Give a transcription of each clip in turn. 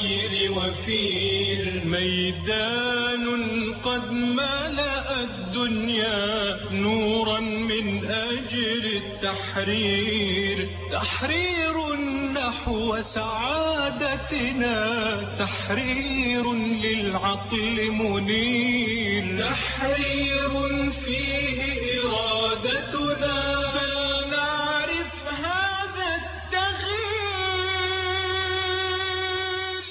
الخير وفير ميدان قد ملأ الدنيا نورا من أجل التحرير تحرير نحو سعادتنا تحرير للعقل منير تحرير فيه إرادتنا فلنعرف هذا التغيير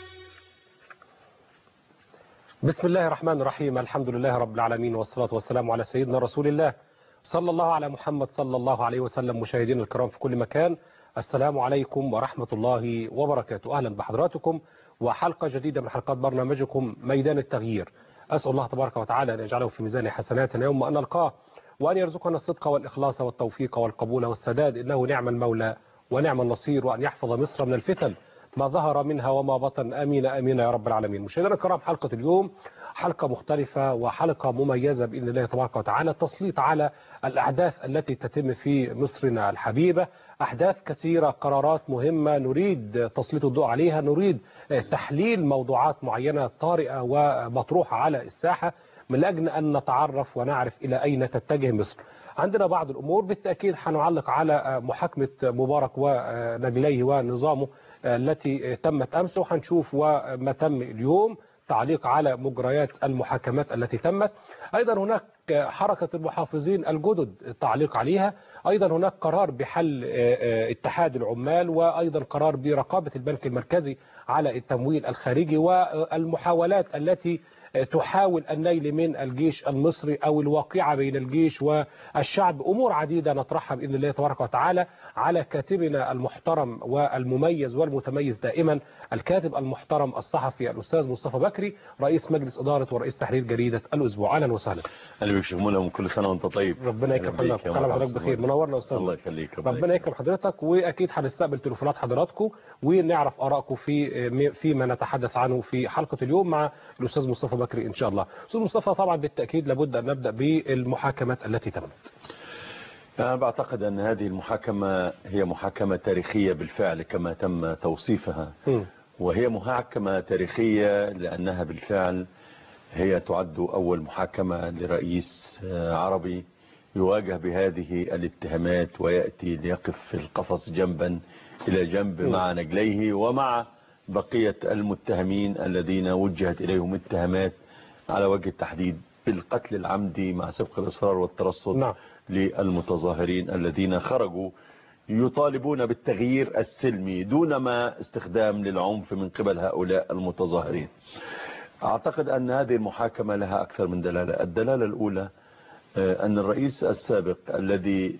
بسم الله الرحمن الرحيم الحمد لله رب العالمين والصلاة والسلام على سيدنا رسول الله صلى الله على محمد صلى الله عليه وسلم مشاهدين الكرام في كل مكان السلام عليكم ورحمة الله وبركاته أهلا بحضراتكم وحلقة جديدة من حلقات برنامجكم ميدان التغيير أسأل الله تبارك وتعالى أن يجعله في ميزان حسناتنا يوم أن نلقاه وأن يرزقنا الصدق والإخلاص والتوفيق والقبول والسداد إنه نعم المولى ونعم النصير وأن يحفظ مصر من الفتن ما ظهر منها وما بطن أمين أمين يا رب العالمين مشاهدينا الكرام حلقة اليوم حلقة مختلفة وحلقة مميزة بإذن الله تبارك وتعالى تسليط على الأحداث التي تتم في مصرنا الحبيبة أحداث كثيرة قرارات مهمة نريد تسليط الضوء عليها نريد تحليل موضوعات معينة طارئة ومطروحة على الساحة من أجل أن نتعرف ونعرف إلى أين تتجه مصر عندنا بعض الأمور بالتأكيد هنعلق على محاكمة مبارك ونجليه ونظامه التي تمت أمس وهنشوف وما تم اليوم تعليق على مجريات المحاكمات التي تمت أيضا هناك حركة المحافظين الجدد التعليق عليها أيضا هناك قرار بحل اتحاد العمال وأيضا قرار برقابة البنك المركزي على التمويل الخارجي والمحاولات التي تحاول النيل من الجيش المصري أو الواقعة بين الجيش والشعب أمور عديدة نطرحها بإذن الله تبارك وتعالى على كاتبنا المحترم والمميز والمتميز دائما الكاتب المحترم الصحفي الأستاذ مصطفى بكري رئيس مجلس إدارة ورئيس تحرير جريدة الأسبوع أهلا وسهلا اهلا بك شيخ مولى وكل سنه وانت طيب ربنا يكرم أهلا بيك حضرتك يا وكرم مرحبا. حضرتك بخير منورنا أستاذ الله يخليك ربنا يكرم حضرتك واكيد هنستقبل تليفونات حضراتكم ونعرف ارائكم في فيما نتحدث عنه في حلقه اليوم مع الاستاذ مصطفى بكري ان شاء الله. استاذ مصطفى طبعا بالتاكيد لابد ان نبدا بالمحاكمات التي تمت. أنا بعتقد أن هذه المحاكمة هي محاكمة تاريخية بالفعل كما تم توصيفها م. وهي محاكمة تاريخية لأنها بالفعل هي تعد أول محاكمة لرئيس آه، عربي يواجه بهذه الاتهامات ويأتي ليقف في القفص جنبا إلى جنب م. مع نجليه ومع بقية المتهمين الذين وجهت إليهم اتهامات على وجه التحديد بالقتل العمدي مع سبق الإصرار والترصد نعم. للمتظاهرين الذين خرجوا يطالبون بالتغيير السلمي دون ما استخدام للعنف من قبل هؤلاء المتظاهرين أعتقد أن هذه المحاكمة لها أكثر من دلالة الدلالة الأولى آه، أن الرئيس السابق الذي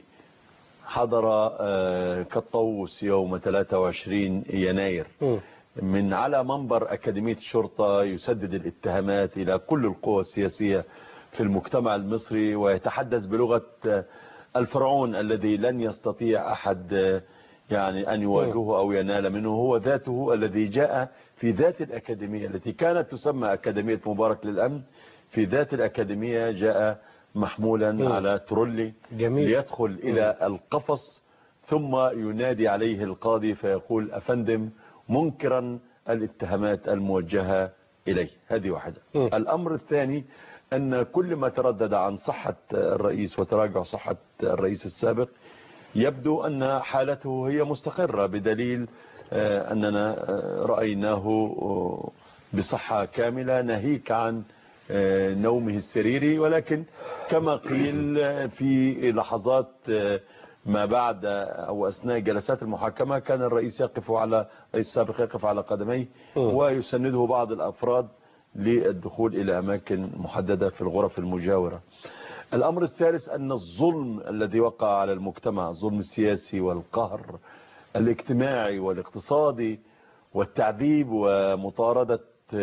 حضر آه، كالطوس يوم 23 يناير م. من على منبر أكاديمية الشرطة يسدد الاتهامات إلى كل القوى السياسية في المجتمع المصري ويتحدث بلغة الفرعون الذي لن يستطيع أحد يعني أن يواجهه أو ينال منه هو ذاته الذي جاء في ذات الأكاديمية التي كانت تسمى أكاديمية مبارك للأمن في ذات الأكاديمية جاء محمولا مم. على ترولي جميل. ليدخل إلى القفص ثم ينادي عليه القاضي فيقول أفندم منكرا الاتهامات الموجهة إليه هذه واحدة مم. الأمر الثاني أن كل ما تردد عن صحة الرئيس وتراجع صحة الرئيس السابق يبدو أن حالته هي مستقرة بدليل آه، أننا آه، رأيناه آه، بصحة كاملة ناهيك عن آه، نومه السريري ولكن كما قيل آه، في لحظات آه، ما بعد أو أثناء جلسات المحاكمة كان الرئيس يقف على الرئيس السابق يقف على قدميه مم. ويسنده بعض الأفراد للدخول إلى أماكن محددة في الغرف المجاورة الأمر الثالث أن الظلم الذي وقع على المجتمع الظلم السياسي والقهر الاجتماعي والاقتصادي والتعذيب ومطاردة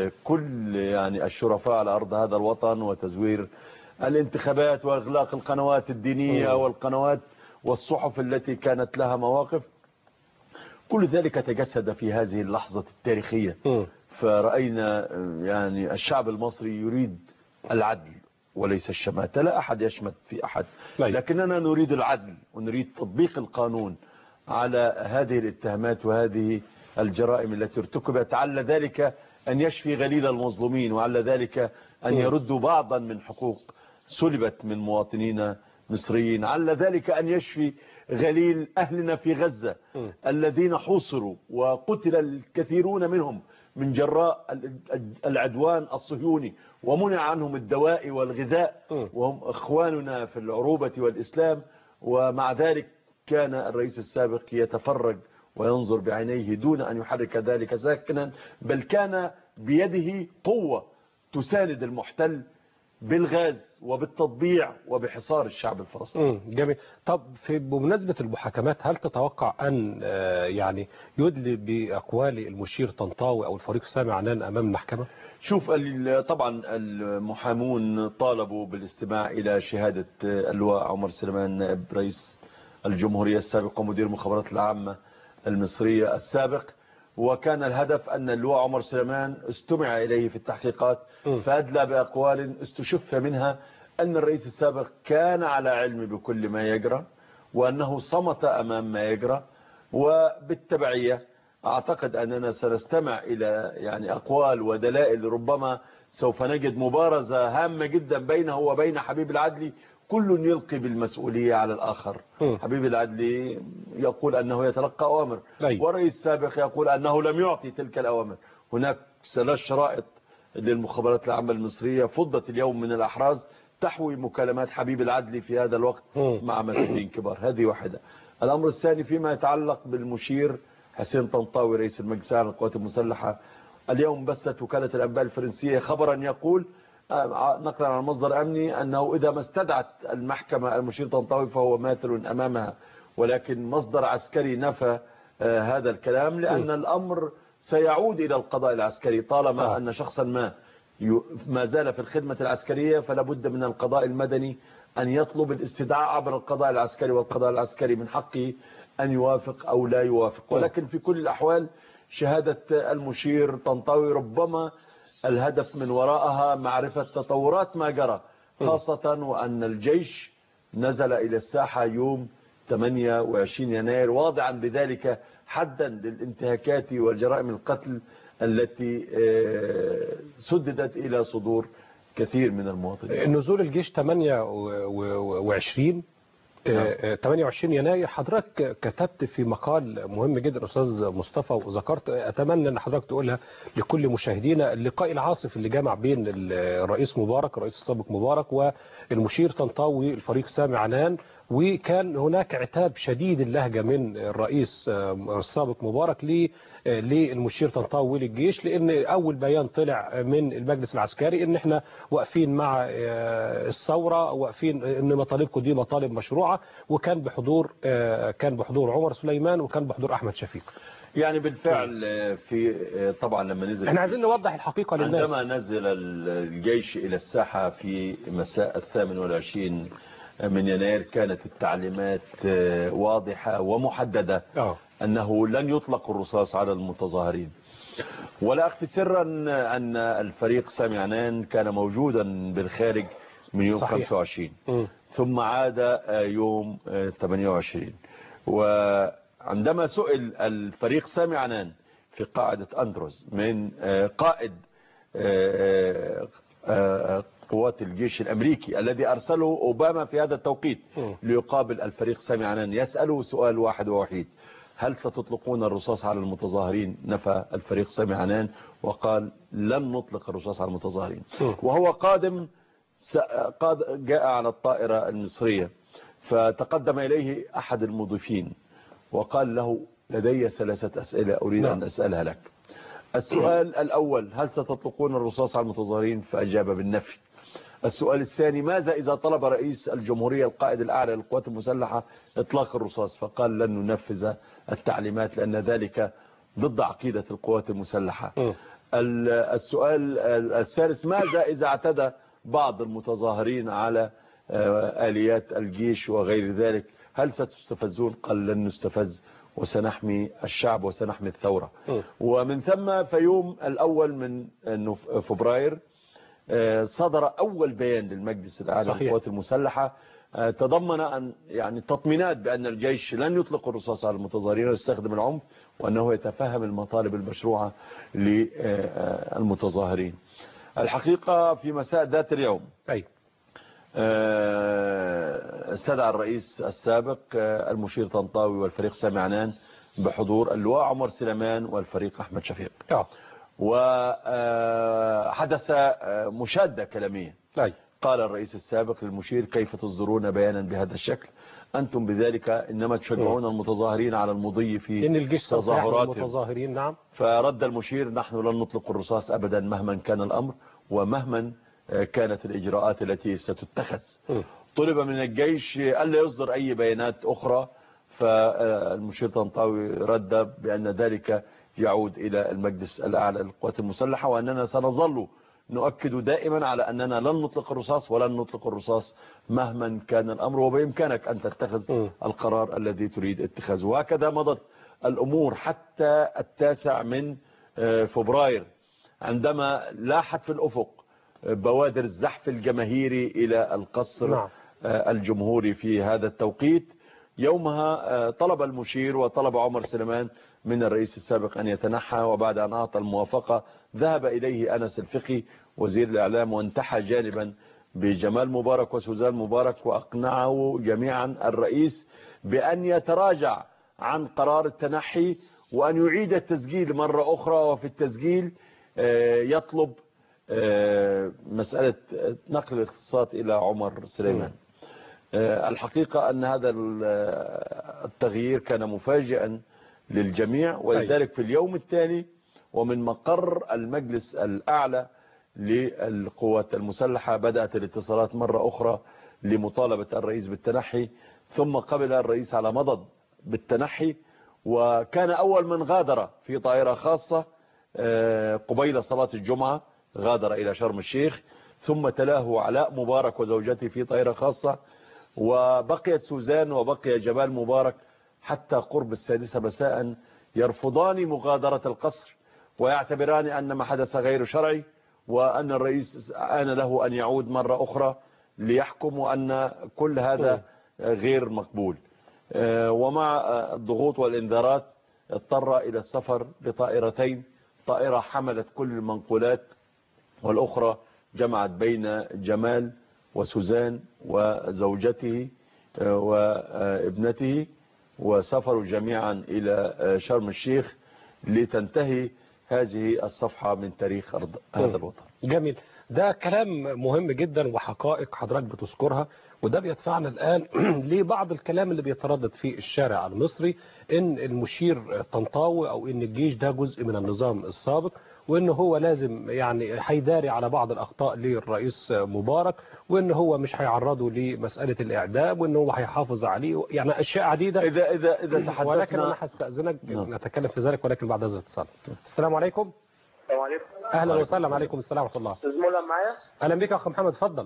كل يعني الشرفاء على أرض هذا الوطن وتزوير الانتخابات وإغلاق القنوات الدينية مم. والقنوات والصحف التي كانت لها مواقف كل ذلك تجسد في هذه اللحظة التاريخية م. فرأينا يعني الشعب المصري يريد العدل وليس الشماتة لا أحد يشمت في أحد لا. لكننا نريد العدل ونريد تطبيق القانون على هذه الاتهامات وهذه الجرائم التي ارتكبت على ذلك أن يشفي غليل المظلومين وعلى ذلك أن يردوا بعضا من حقوق سلبت من مواطنين مصريين على ذلك أن يشفي غليل أهلنا في غزة الذين حوصروا وقتل الكثيرون منهم من جراء العدوان الصهيوني ومنع عنهم الدواء والغذاء وهم إخواننا في العروبة والإسلام ومع ذلك كان الرئيس السابق يتفرج وينظر بعينيه دون أن يحرك ذلك ساكنا بل كان بيده قوة تساند المحتل بالغاز وبالتطبيع وبحصار الشعب الفلسطيني مم، جميل طب في بمناسبة المحاكمات هل تتوقع أن آه، يعني يدلي بأقوال المشير طنطاوي أو الفريق سامي عنان أمام المحكمة؟ شوف ال- طبعا المحامون طالبوا بالاستماع إلى شهادة اللواء عمر سليمان نائب رئيس الجمهورية السابق ومدير المخابرات العامة المصرية السابق وكان الهدف أن اللواء عمر سليمان استمع إليه في التحقيقات م. فأدلى بأقوال استشف منها أن الرئيس السابق كان على علم بكل ما يجرى وأنه صمت أمام ما يجرى وبالتبعية أعتقد أننا سنستمع إلى يعني أقوال ودلائل ربما سوف نجد مبارزة هامة جدا بينه وبين حبيب العدلي كل يلقي بالمسؤولية على الآخر م. حبيب العدلي يقول أنه يتلقى أوامر أيوة. والرئيس السابق يقول أنه لم يعطي تلك الأوامر هناك ثلاث شرائط للمخابرات العامة المصرية فضت اليوم من الأحراز تحوي مكالمات حبيب العدلي في هذا الوقت مم. مع مسؤولين كبار هذه واحدة الأمر الثاني فيما يتعلق بالمشير حسين طنطاوي رئيس المجلس الأعلى للقوات المسلحة اليوم بثت وكالة الأنباء الفرنسية خبرا يقول آه، نقلا عن مصدر أمني أنه إذا ما استدعت المحكمة المشير طنطاوي فهو ماثل أمامها ولكن مصدر عسكري نفى آه، هذا الكلام لأن الأمر سيعود إلى القضاء العسكري طالما آه. أن شخصا ما ي- ما زال في الخدمة العسكرية فلا بد من القضاء المدني أن يطلب الاستدعاء عبر القضاء العسكري والقضاء العسكري من حقه أن يوافق أو لا يوافق ولكن في كل الأحوال شهادة المشير طنطاوي ربما الهدف من وراءها معرفة تطورات ما جرى خاصة وأن الجيش نزل إلى الساحة يوم 28 يناير واضعا بذلك حدا للانتهاكات وجرائم القتل التي آه، سددت إلى صدور كثير من المواطنين نزول الجيش 28 آه، آه، 28 يناير حضرتك كتبت في مقال مهم جدا استاذ مصطفى وذكرت اتمنى ان حضرتك تقولها لكل مشاهدينا اللقاء العاصف اللي جمع بين الرئيس مبارك الرئيس السابق مبارك والمشير طنطاوي الفريق سامي عنان وكان هناك عتاب شديد اللهجه من الرئيس آه، السابق مبارك ل- آه، للمشير طنطاوي للجيش لان اول بيان طلع من المجلس العسكري ان احنا واقفين مع آه، الثوره واقفين ان مطالبكم دي مطالب مشروعه وكان بحضور آه، كان بحضور عمر سليمان وكان بحضور احمد شفيق يعني بالفعل آه، في آه، طبعا لما نزل احنا عايزين نوضح الحقيقه للناس عندما نزل الجيش إلى الساحة في مساء الثامن والعشرين من يناير كانت التعليمات آه، واضحة ومحددة اه أنه لن يطلق الرصاص على المتظاهرين ولا أخفي سرا أن الفريق سامي عنان كان موجودا بالخارج من يوم صحيح. 25 مم. ثم عاد آه، يوم آه، 28 وعندما سئل الفريق سامي عنان في قاعدة أندروز من آه، قائد آه، آه، قوات الجيش الأمريكي الذي أرسله أوباما في هذا التوقيت مم. ليقابل الفريق سامي عنان يسأله سؤال واحد ووحيد هل ستطلقون الرصاص على المتظاهرين نفى الفريق سامي عنان وقال لن نطلق الرصاص على المتظاهرين مم. وهو قادم س- قاد جاء على الطائرة المصرية فتقدم إليه أحد المضيفين وقال له لدي ثلاثة أسئلة أريد نعم. أن أسألها لك السؤال الأول هل ستطلقون الرصاص على المتظاهرين فأجاب بالنفي السؤال الثاني ماذا إذا طلب رئيس الجمهورية القائد الأعلى للقوات المسلحة إطلاق الرصاص فقال لن ننفذ التعليمات لأن ذلك ضد عقيدة القوات المسلحة مم. ال- السؤال الثالث ماذا إذا اعتدى بعض المتظاهرين على آه، آليات الجيش وغير ذلك هل ستستفزون قال لن نستفز وسنحمي الشعب وسنحمي الثورة م. ومن ثم في يوم الأول من نوف- فبراير آه، صدر أول بيان للمجلس الأعلى صحيح. للقوات المسلحة آه، تضمن أن يعني تطمينات بأن الجيش لن يطلق الرصاص على المتظاهرين ويستخدم العنف وأنه يتفهم المطالب المشروعة للمتظاهرين الحقيقة في مساء ذات اليوم أي آه، استدعى الرئيس السابق آه، المشير طنطاوي والفريق سامي عنان بحضور اللواء عمر سليمان والفريق أحمد شفيق آه. وحدث مشادة كلامية أي قال الرئيس السابق للمشير كيف تصدرون بيانا بهذا الشكل أنتم بذلك إنما تشجعون المتظاهرين على المضي في إن الجيش سوف يحمي تظاهراتهم المتظاهرين نعم فرد المشير نحن لن نطلق الرصاص أبدا مهما كان الأمر ومهما كانت الإجراءات التي ستتخذ م. طلب من الجيش ألا يصدر أي بيانات أخرى فالمشير طنطاوي رد بأن ذلك يعود إلى المجلس الأعلى للقوات المسلحة وأننا سنظل نؤكد دائما على أننا لن نطلق الرصاص ولن نطلق الرصاص مهما كان الأمر وبإمكانك أن تتخذ م. القرار الذي تريد اتخاذه وهكذا مضت الأمور حتى التاسع من آه، فبراير عندما لاحت في الأفق آه، بوادر الزحف الجماهيري إلى القصر نعم. آه، الجمهوري في هذا التوقيت يومها آه، طلب المشير وطلب عمر سليمان من الرئيس السابق أن يتنحى وبعد أن أعطى الموافقة ذهب إليه أنس الفقي وزير الإعلام وانتحى جانبا بجمال مبارك وسوزان مبارك وأقنعه جميعا الرئيس بأن يتراجع عن قرار التنحي وأن يعيد التسجيل مرة أخرى وفي التسجيل آه، يطلب آه، مسألة نقل الاختصاصات إلى عمر سليمان آه، الحقيقة أن هذا ال- التغيير كان مفاجئا للجميع ولذلك في اليوم الثاني ومن مقر المجلس الأعلى للقوات المسلحة بدأت الاتصالات مرة أخرى لمطالبة الرئيس بالتنحي ثم قبل الرئيس على مضض بالتنحي وكان أول من غادر في طائرة خاصة آه، قبيل صلاة الجمعة غادر إلى شرم الشيخ ثم تلاه علاء مبارك وزوجته في طائرة خاصة وبقيت سوزان وبقي جمال مبارك حتى قرب السادسة مساء يرفضان مغادرة القصر ويعتبران أن ما حدث غير شرعي وأن الرئيس آن له أن يعود مرة أخرى ليحكم وأن كل هذا غير مقبول آه، ومع آه، الضغوط والإنذارات اضطر إلى السفر بطائرتين طائرة حملت كل المنقولات والأخرى جمعت بين جمال وسوزان وزوجته آه، وابنته وسافروا جميعا إلى آه، شرم الشيخ لتنتهي هذه الصفحة من تاريخ أرض هذا الوطن جميل ده كلام مهم جدا وحقائق حضرتك بتذكرها وده بيدفعنا الآن لبعض الكلام اللي بيتردد في الشارع المصري ان المشير طنطاوي او ان الجيش ده جزء من النظام السابق وان هو لازم يعني هيداري على بعض الاخطاء للرئيس مبارك وان هو مش هيعرضه لمسألة الاعدام وان هو هيحافظ عليه يعني اشياء عديدة إذا إذا إذا ولكن انا تحدثنا هستأذنك نعم. نتكلم في ذلك ولكن بعد هذا الاتصال السلام عليكم السلام عليكم اهلا وعليكم وسهلا السلام. عليكم السلام ورحمه الله استاذ مولا معايا اهلا بك يا اخ محمد اتفضل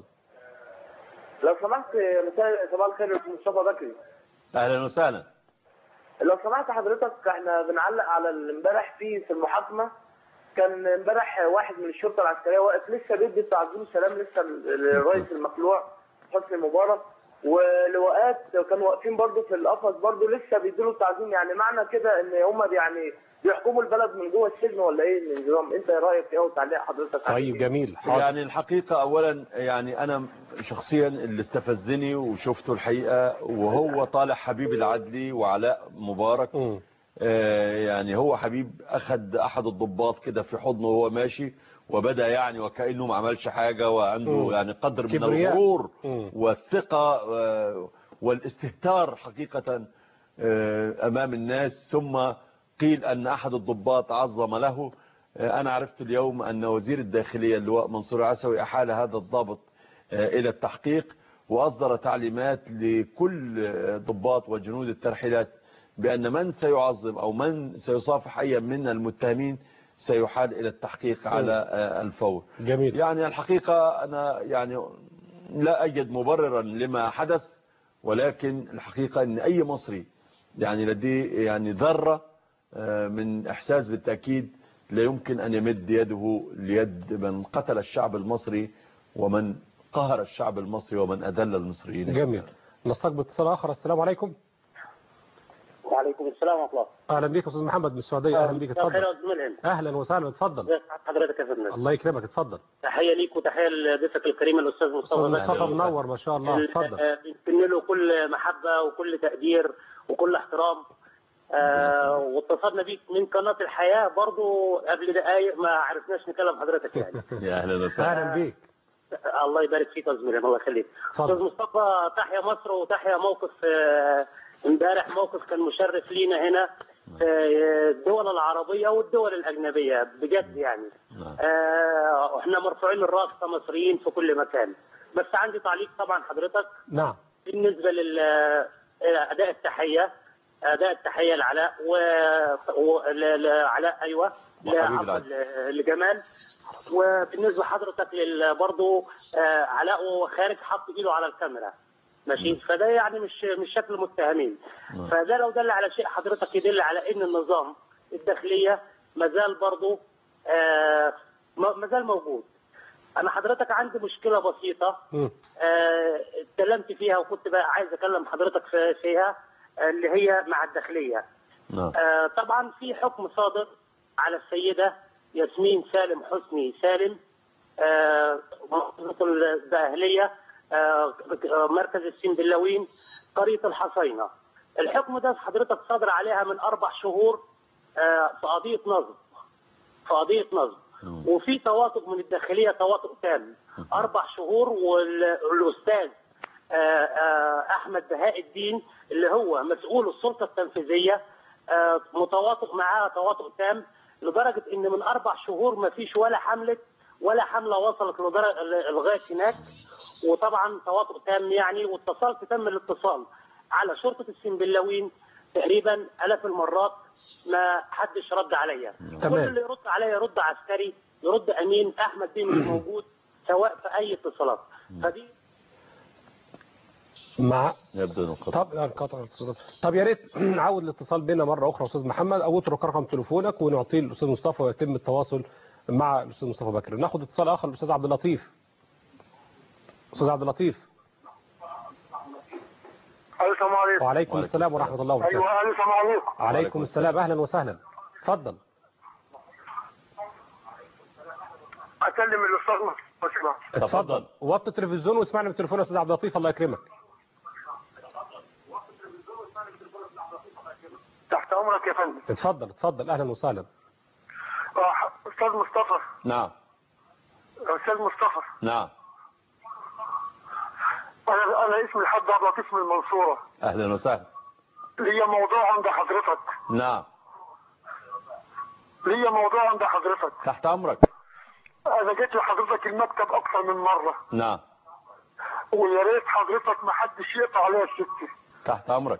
لو سمحت مساء صباح الخير يا مصطفى بكري أهلا وسهلا لو سمحت حضرتك احنا بنعلق على ال- امبارح في في المحاكمه كان امبارح واحد من الشرطه العسكريه واقف لسه بيدي تعظيم سلام لسه للرئيس المخلوع حسني مبارك ولواءات كانوا واقفين برضه في القفص برضه لسه بيديله التعظيم يعني معنى كده ان هم يعني بيحكموا البلد من جوه السجن ولا ايه النظام انت ايه رايك ايه وتعليق حضرتك عليه؟ طيب جميل حاضر يعني الحقيقة أولا يعني أنا شخصيا اللي استفزني وشفته الحقيقة وهو طالع حبيب العدلي وعلاء مبارك مم. آه، يعني هو حبيب أخد أحد الضباط كده في حضنه وهو ماشي وبدأ يعني وكأنه ما عملش حاجة وعنده مم. يعني قدر من كبرياء. الغرور مم. والثقة آه، والاستهتار حقيقة آه، أمام الناس ثم قيل أن أحد الضباط عظم له آه، أنا عرفت اليوم أن وزير الداخلية اللواء منصور عسوي أحال هذا الضابط آه، إلى التحقيق وأصدر تعليمات لكل آه، ضباط وجنود الترحيلات بأن من سيعظم أو من سيصافح أي من المتهمين سيحال إلى التحقيق على آه، الفور جميل يعني الحقيقة أنا يعني لا أجد مبررا لما حدث ولكن الحقيقة أن أي مصري يعني لديه يعني ذرة آه، من إحساس بالتأكيد لا يمكن أن يمد يده ليد من قتل الشعب المصري ومن قهر الشعب المصري ومن أذل المصريين جميل نستقبل اتصال اخر السلام عليكم وعليكم السلام ورحمه الله اهلا بيك استاذ محمد من السعوديه اهلا بيك مساء الخير اتفضل يا استاذ ملهم اهلا وسهلا اتفضل ازي حضرتك يا فندم الله يكرمك اتفضل تحيه ليك وتحيه لضيفك الكريم الاستاذ مصطفى استاذ بكر. مصطفى منور ما شاء الله اتفضل آه، بنتمنى له كل محبه وكل تقدير وكل احترام آه واتصلنا بيك من قناه الحياه برضو قبل دقائق ما عرفناش نكلم حضرتك يعني يا اهلا وسهلا اهلا بيك الله يبارك فيك يا زميلي الله يخليك اتفضل. استاذ مصطفى تحيا مصر وتحيا موقف آه، امبارح موقف كان مشرف لينا هنا في الدول العربيه والدول الاجنبيه بجد يعني نعم. آه، احنا مرفوعين الراس كمصريين في كل مكان بس عندي تعليق طبعا حضرتك نعم بالنسبه لاداء التحيه اداء التحيه لعلاء و... و... ل- لعلاء ايوه وحبيب لعفوا العزيز. ل- لجمال وبالنسبه لحضرتك لل... برضه آه، علاء وهو خارج حط ايده على الكاميرا ماشي فده يعني مش مش شكل متهمين نعم. فده لو دل على شيء حضرتك يدل على ان النظام الداخليه مازال برضه آه، م- مازال موجود انا حضرتك عندي مشكله بسيطه مم. آه، اتكلمت فيها وكنت بقى عايز اكلم حضرتك في- فيها آه، اللي هي مع الداخليه نعم آه، طبعا في حكم صادر على السيده ياسمين سالم حسني سالم آه، محافظه الدقهليه آه، مركز السنبلاوين قريه الحصينه الحكم ده حضرتك صادر عليها من اربع شهور آه، في قضيه نصب في قضيه نصب مم. وفي تواطؤ من الداخليه تواطؤ تام اربع شهور والاستاذ آه، آه، احمد بهاء الدين اللي هو مسؤول السلطه التنفيذيه آه، متواطئ معاه تواطؤ تام لدرجه ان من اربع شهور ما فيش ولا حمله ولا حمله وصلت لدرجه لغايه هناك وطبعا تواطؤ تام يعني واتصلت تم الاتصال على شرطه السنبلاوين تقريبا الاف المرات ما حدش رد عليا تمام. كل اللي يرد عليا يرد عسكري يرد امين احمد بيه مش موجود سواء في اي اتصالات فدي مع يبدو انه قطع. طب انقطع الاتصال. طب يا ريت نعود الاتصال بينا مره اخرى استاذ محمد او اترك رقم تليفونك ونعطيه للاستاذ مصطفى ويتم التواصل مع الاستاذ مصطفى بكر ناخد اتصال اخر الاستاذ عبد اللطيف استاذ عبد اللطيف السلام عليكم وعليكم وعليكم السلام السلام. ورحمه الله وبركاته ايوه السلام عليكم عليكم السلام اهلا وسهلا اتفضل اكلم الاستاذ مصطفى تفضل. وطي التلفزيون واسمعنا بالتليفون يا استاذ عبد اللطيف الله يكرمك تحت امرك يا فندم اتفضل اتفضل اهلا وسهلا آه، استاذ مصطفى نعم استاذ مصطفى نعم انا انا اسمي الحاج عبد اللطيف من المنصوره اهلا وسهلا ليا موضوع عند حضرتك نعم ليا موضوع عند حضرتك تحت امرك انا جيت لحضرتك المكتب اكثر من مره نعم ويا ريت حضرتك ما حدش يقطع عليا السكه تحت امرك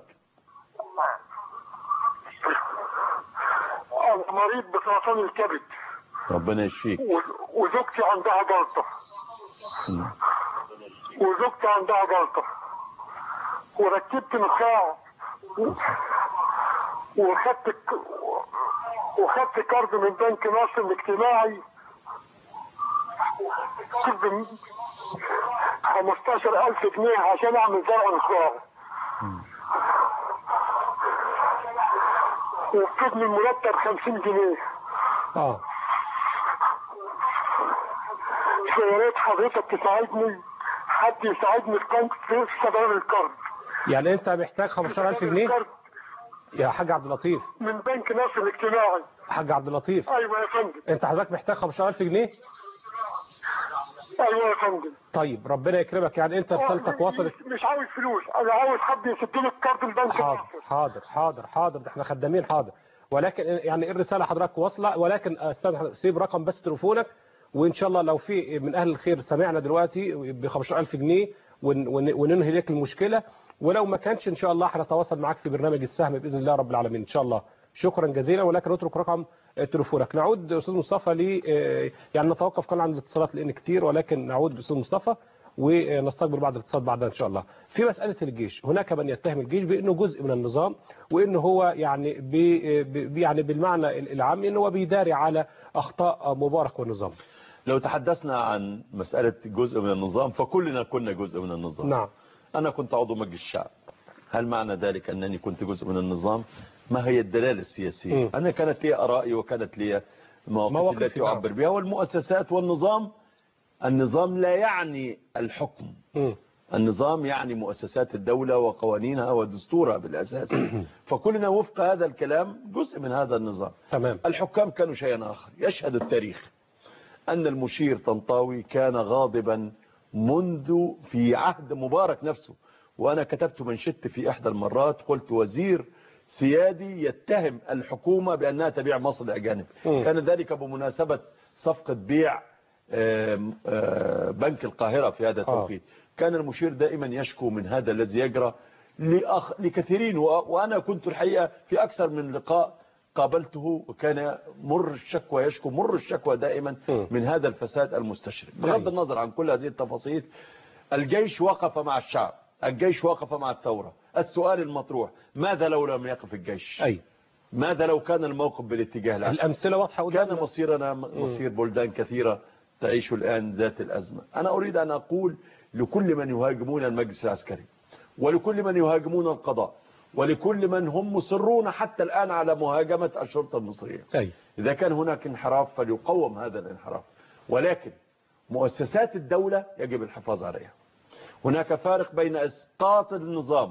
انا مريض بسرطان الكبد ربنا يشفيك و- وزوجتي عندها جلطه مم. وزوجتي عندها جلطة وركبت نخاع و- وخدت ك- وخدت كارد من بنك مصر الاجتماعي كارد 15000 جنيه عشان اعمل زرع نخاع وفدني المرتب 50 جنيه اه فيا ريت حضرتك تساعدني حد يساعدني في قناة في سداد الكارد يعني انت محتاج 15000 جنيه الكارد يا حاج عبد اللطيف من بنك مصر الاجتماعي حاج عبد اللطيف ايوه يا فندم انت حضرتك محتاج 15000 جنيه ايوه يا فندم طيب ربنا يكرمك يعني انت رسالتك وصلت مش, مش عاوز فلوس انا عاوز حد يسد لي الكارد البنك حاضر مصر حاضر حاضر حاضر ده احنا خدامين حاضر ولكن يعني الرساله حضرتك واصله ولكن استاذ سيب رقم بس تليفونك وان شاء الله لو في من اهل الخير سمعنا دلوقتي ب 15000 جنيه ون- ون- وننهي لك المشكله ولو ما كانش ان شاء الله هنتواصل معاك في برنامج السهم باذن الله رب العالمين ان شاء الله شكرا جزيلا ولكن اترك رقم تليفونك نعود استاذ مصطفى ل يعني نتوقف كان عن الاتصالات لان كتير ولكن نعود لاستاذ مصطفى ونستقبل بعض الاتصال بعدها ان شاء الله في مساله الجيش هناك من يتهم الجيش بانه جزء من النظام وانه هو يعني بي بي- يعني بالمعنى العام انه هو بيداري على اخطاء مبارك والنظام لو تحدثنا عن مسألة جزء من النظام فكلنا كنا جزء من النظام نعم أنا كنت عضو مجلس الشعب هل معنى ذلك أنني كنت جزء من النظام ما هي الدلالة السياسية مم. أنا كانت لي أرائي وكانت لي مواقف مواقف، التي نعم. أعبر بها والمؤسسات والنظام النظام لا يعني الحكم مم. النظام يعني مؤسسات الدولة وقوانينها ودستورها بالأساس فكلنا وفق هذا الكلام جزء من هذا النظام تمام الحكام كانوا شيئا آخر يشهد التاريخ أن المشير طنطاوي كان غاضبا منذ في عهد مبارك نفسه وأنا كتبت منشدت في إحدى المرات قلت وزير سيادي يتهم الحكومة بأنها تبيع مصر لأجانب مم. كان ذلك بمناسبة صفقة بيع آم، آه، بنك القاهرة في هذا التوقيت كان المشير دائما يشكو من هذا الذي يجرى لأخ... لكثيرين و... وأنا كنت الحقيقة في أكثر من لقاء قابلته وكان مر الشكوى يشكو مر الشكوى دائما م. من هذا الفساد المستشرق بغض طيب. النظر عن كل هذه التفاصيل الجيش وقف مع الشعب الجيش وقف مع الثورة السؤال المطروح ماذا لو لم يقف الجيش أي ماذا لو كان الموقف بالاتجاه العكس الأمثلة واضحة كان قدامنا مصيرنا مصير بلدان كثيرة تعيش الآن ذات الأزمة أنا أريد أن أقول لكل من يهاجمون المجلس العسكري ولكل من يهاجمون القضاء ولكل من هم مصرون حتى الآن على مهاجمة الشرطة المصرية أي إذا كان هناك انحراف فليقوم هذا الانحراف ولكن مؤسسات الدولة يجب الحفاظ عليها هناك فارق بين إسقاط النظام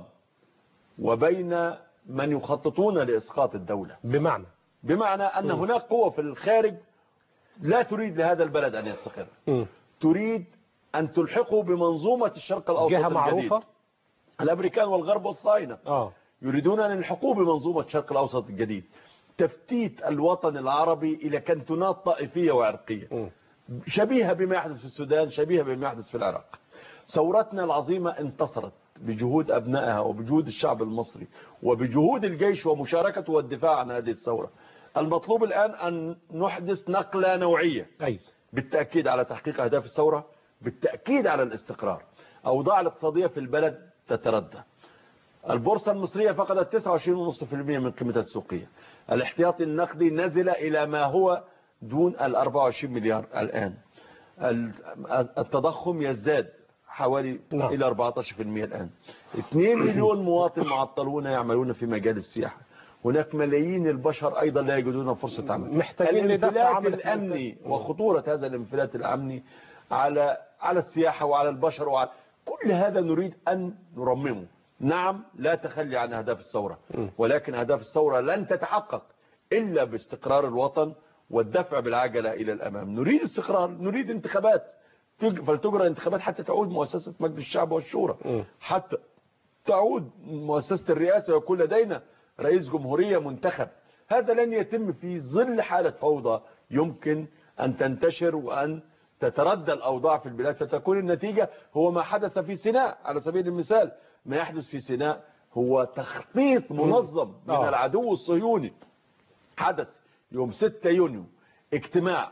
وبين من يخططون لإسقاط الدولة بمعنى بمعنى أن هناك قوة في الخارج لا تريد لهذا البلد أن يستقر مم. تريد أن تلحقه بمنظومة الشرق الأوسط جهة الجديد. معروفة الأمريكان والغرب والصهاينة اه يريدون أن يلحقوه بمنظومة الشرق الأوسط الجديد تفتيت الوطن العربي إلى كنتونات طائفية وعرقية مم. شبيهة بما يحدث في السودان شبيهة بما يحدث في العراق ثورتنا العظيمة انتصرت بجهود أبنائها وبجهود الشعب المصري وبجهود الجيش ومشاركته والدفاع عن هذه الثورة المطلوب الآن أن نحدث نقلة نوعية أي بالتأكيد على تحقيق أهداف الثورة بالتأكيد على الاستقرار أوضاع الاقتصادية في البلد تتردى البورصة المصرية فقدت 29.5% من قيمتها السوقية الاحتياطي النقدي نزل إلى ما هو دون ال 24 مليار الآن ال- التضخم يزداد حوالي نعم. إلى 14% الآن 2 مليون مواطن معطلون يعملون في مجال السياحة هناك ملايين البشر أيضا لا يجدون فرصة عمل محتاجين لدفع الانفلات عمل الأمني مم. وخطورة هذا الانفلات الأمني على على السياحة وعلى البشر وعلى كل هذا نريد أن نرممه نعم لا تخلي عن أهداف الثورة مم. ولكن أهداف الثورة لن تتحقق إلا باستقرار الوطن والدفع بالعجلة إلى الأمام نريد استقرار نريد انتخابات تج- فلتجرى انتخابات حتى تعود مؤسسة مجلس الشعب والشورى مم. حتى تعود مؤسسة الرئاسة ويكون لدينا رئيس جمهورية منتخب هذا لن يتم في ظل حالة فوضى يمكن أن تنتشر وأن تتردى الأوضاع في البلاد فتكون النتيجة هو ما حدث في سيناء على سبيل المثال ما يحدث في سيناء هو تخطيط منظم من آه. العدو الصهيوني حدث يوم 6 يونيو اجتماع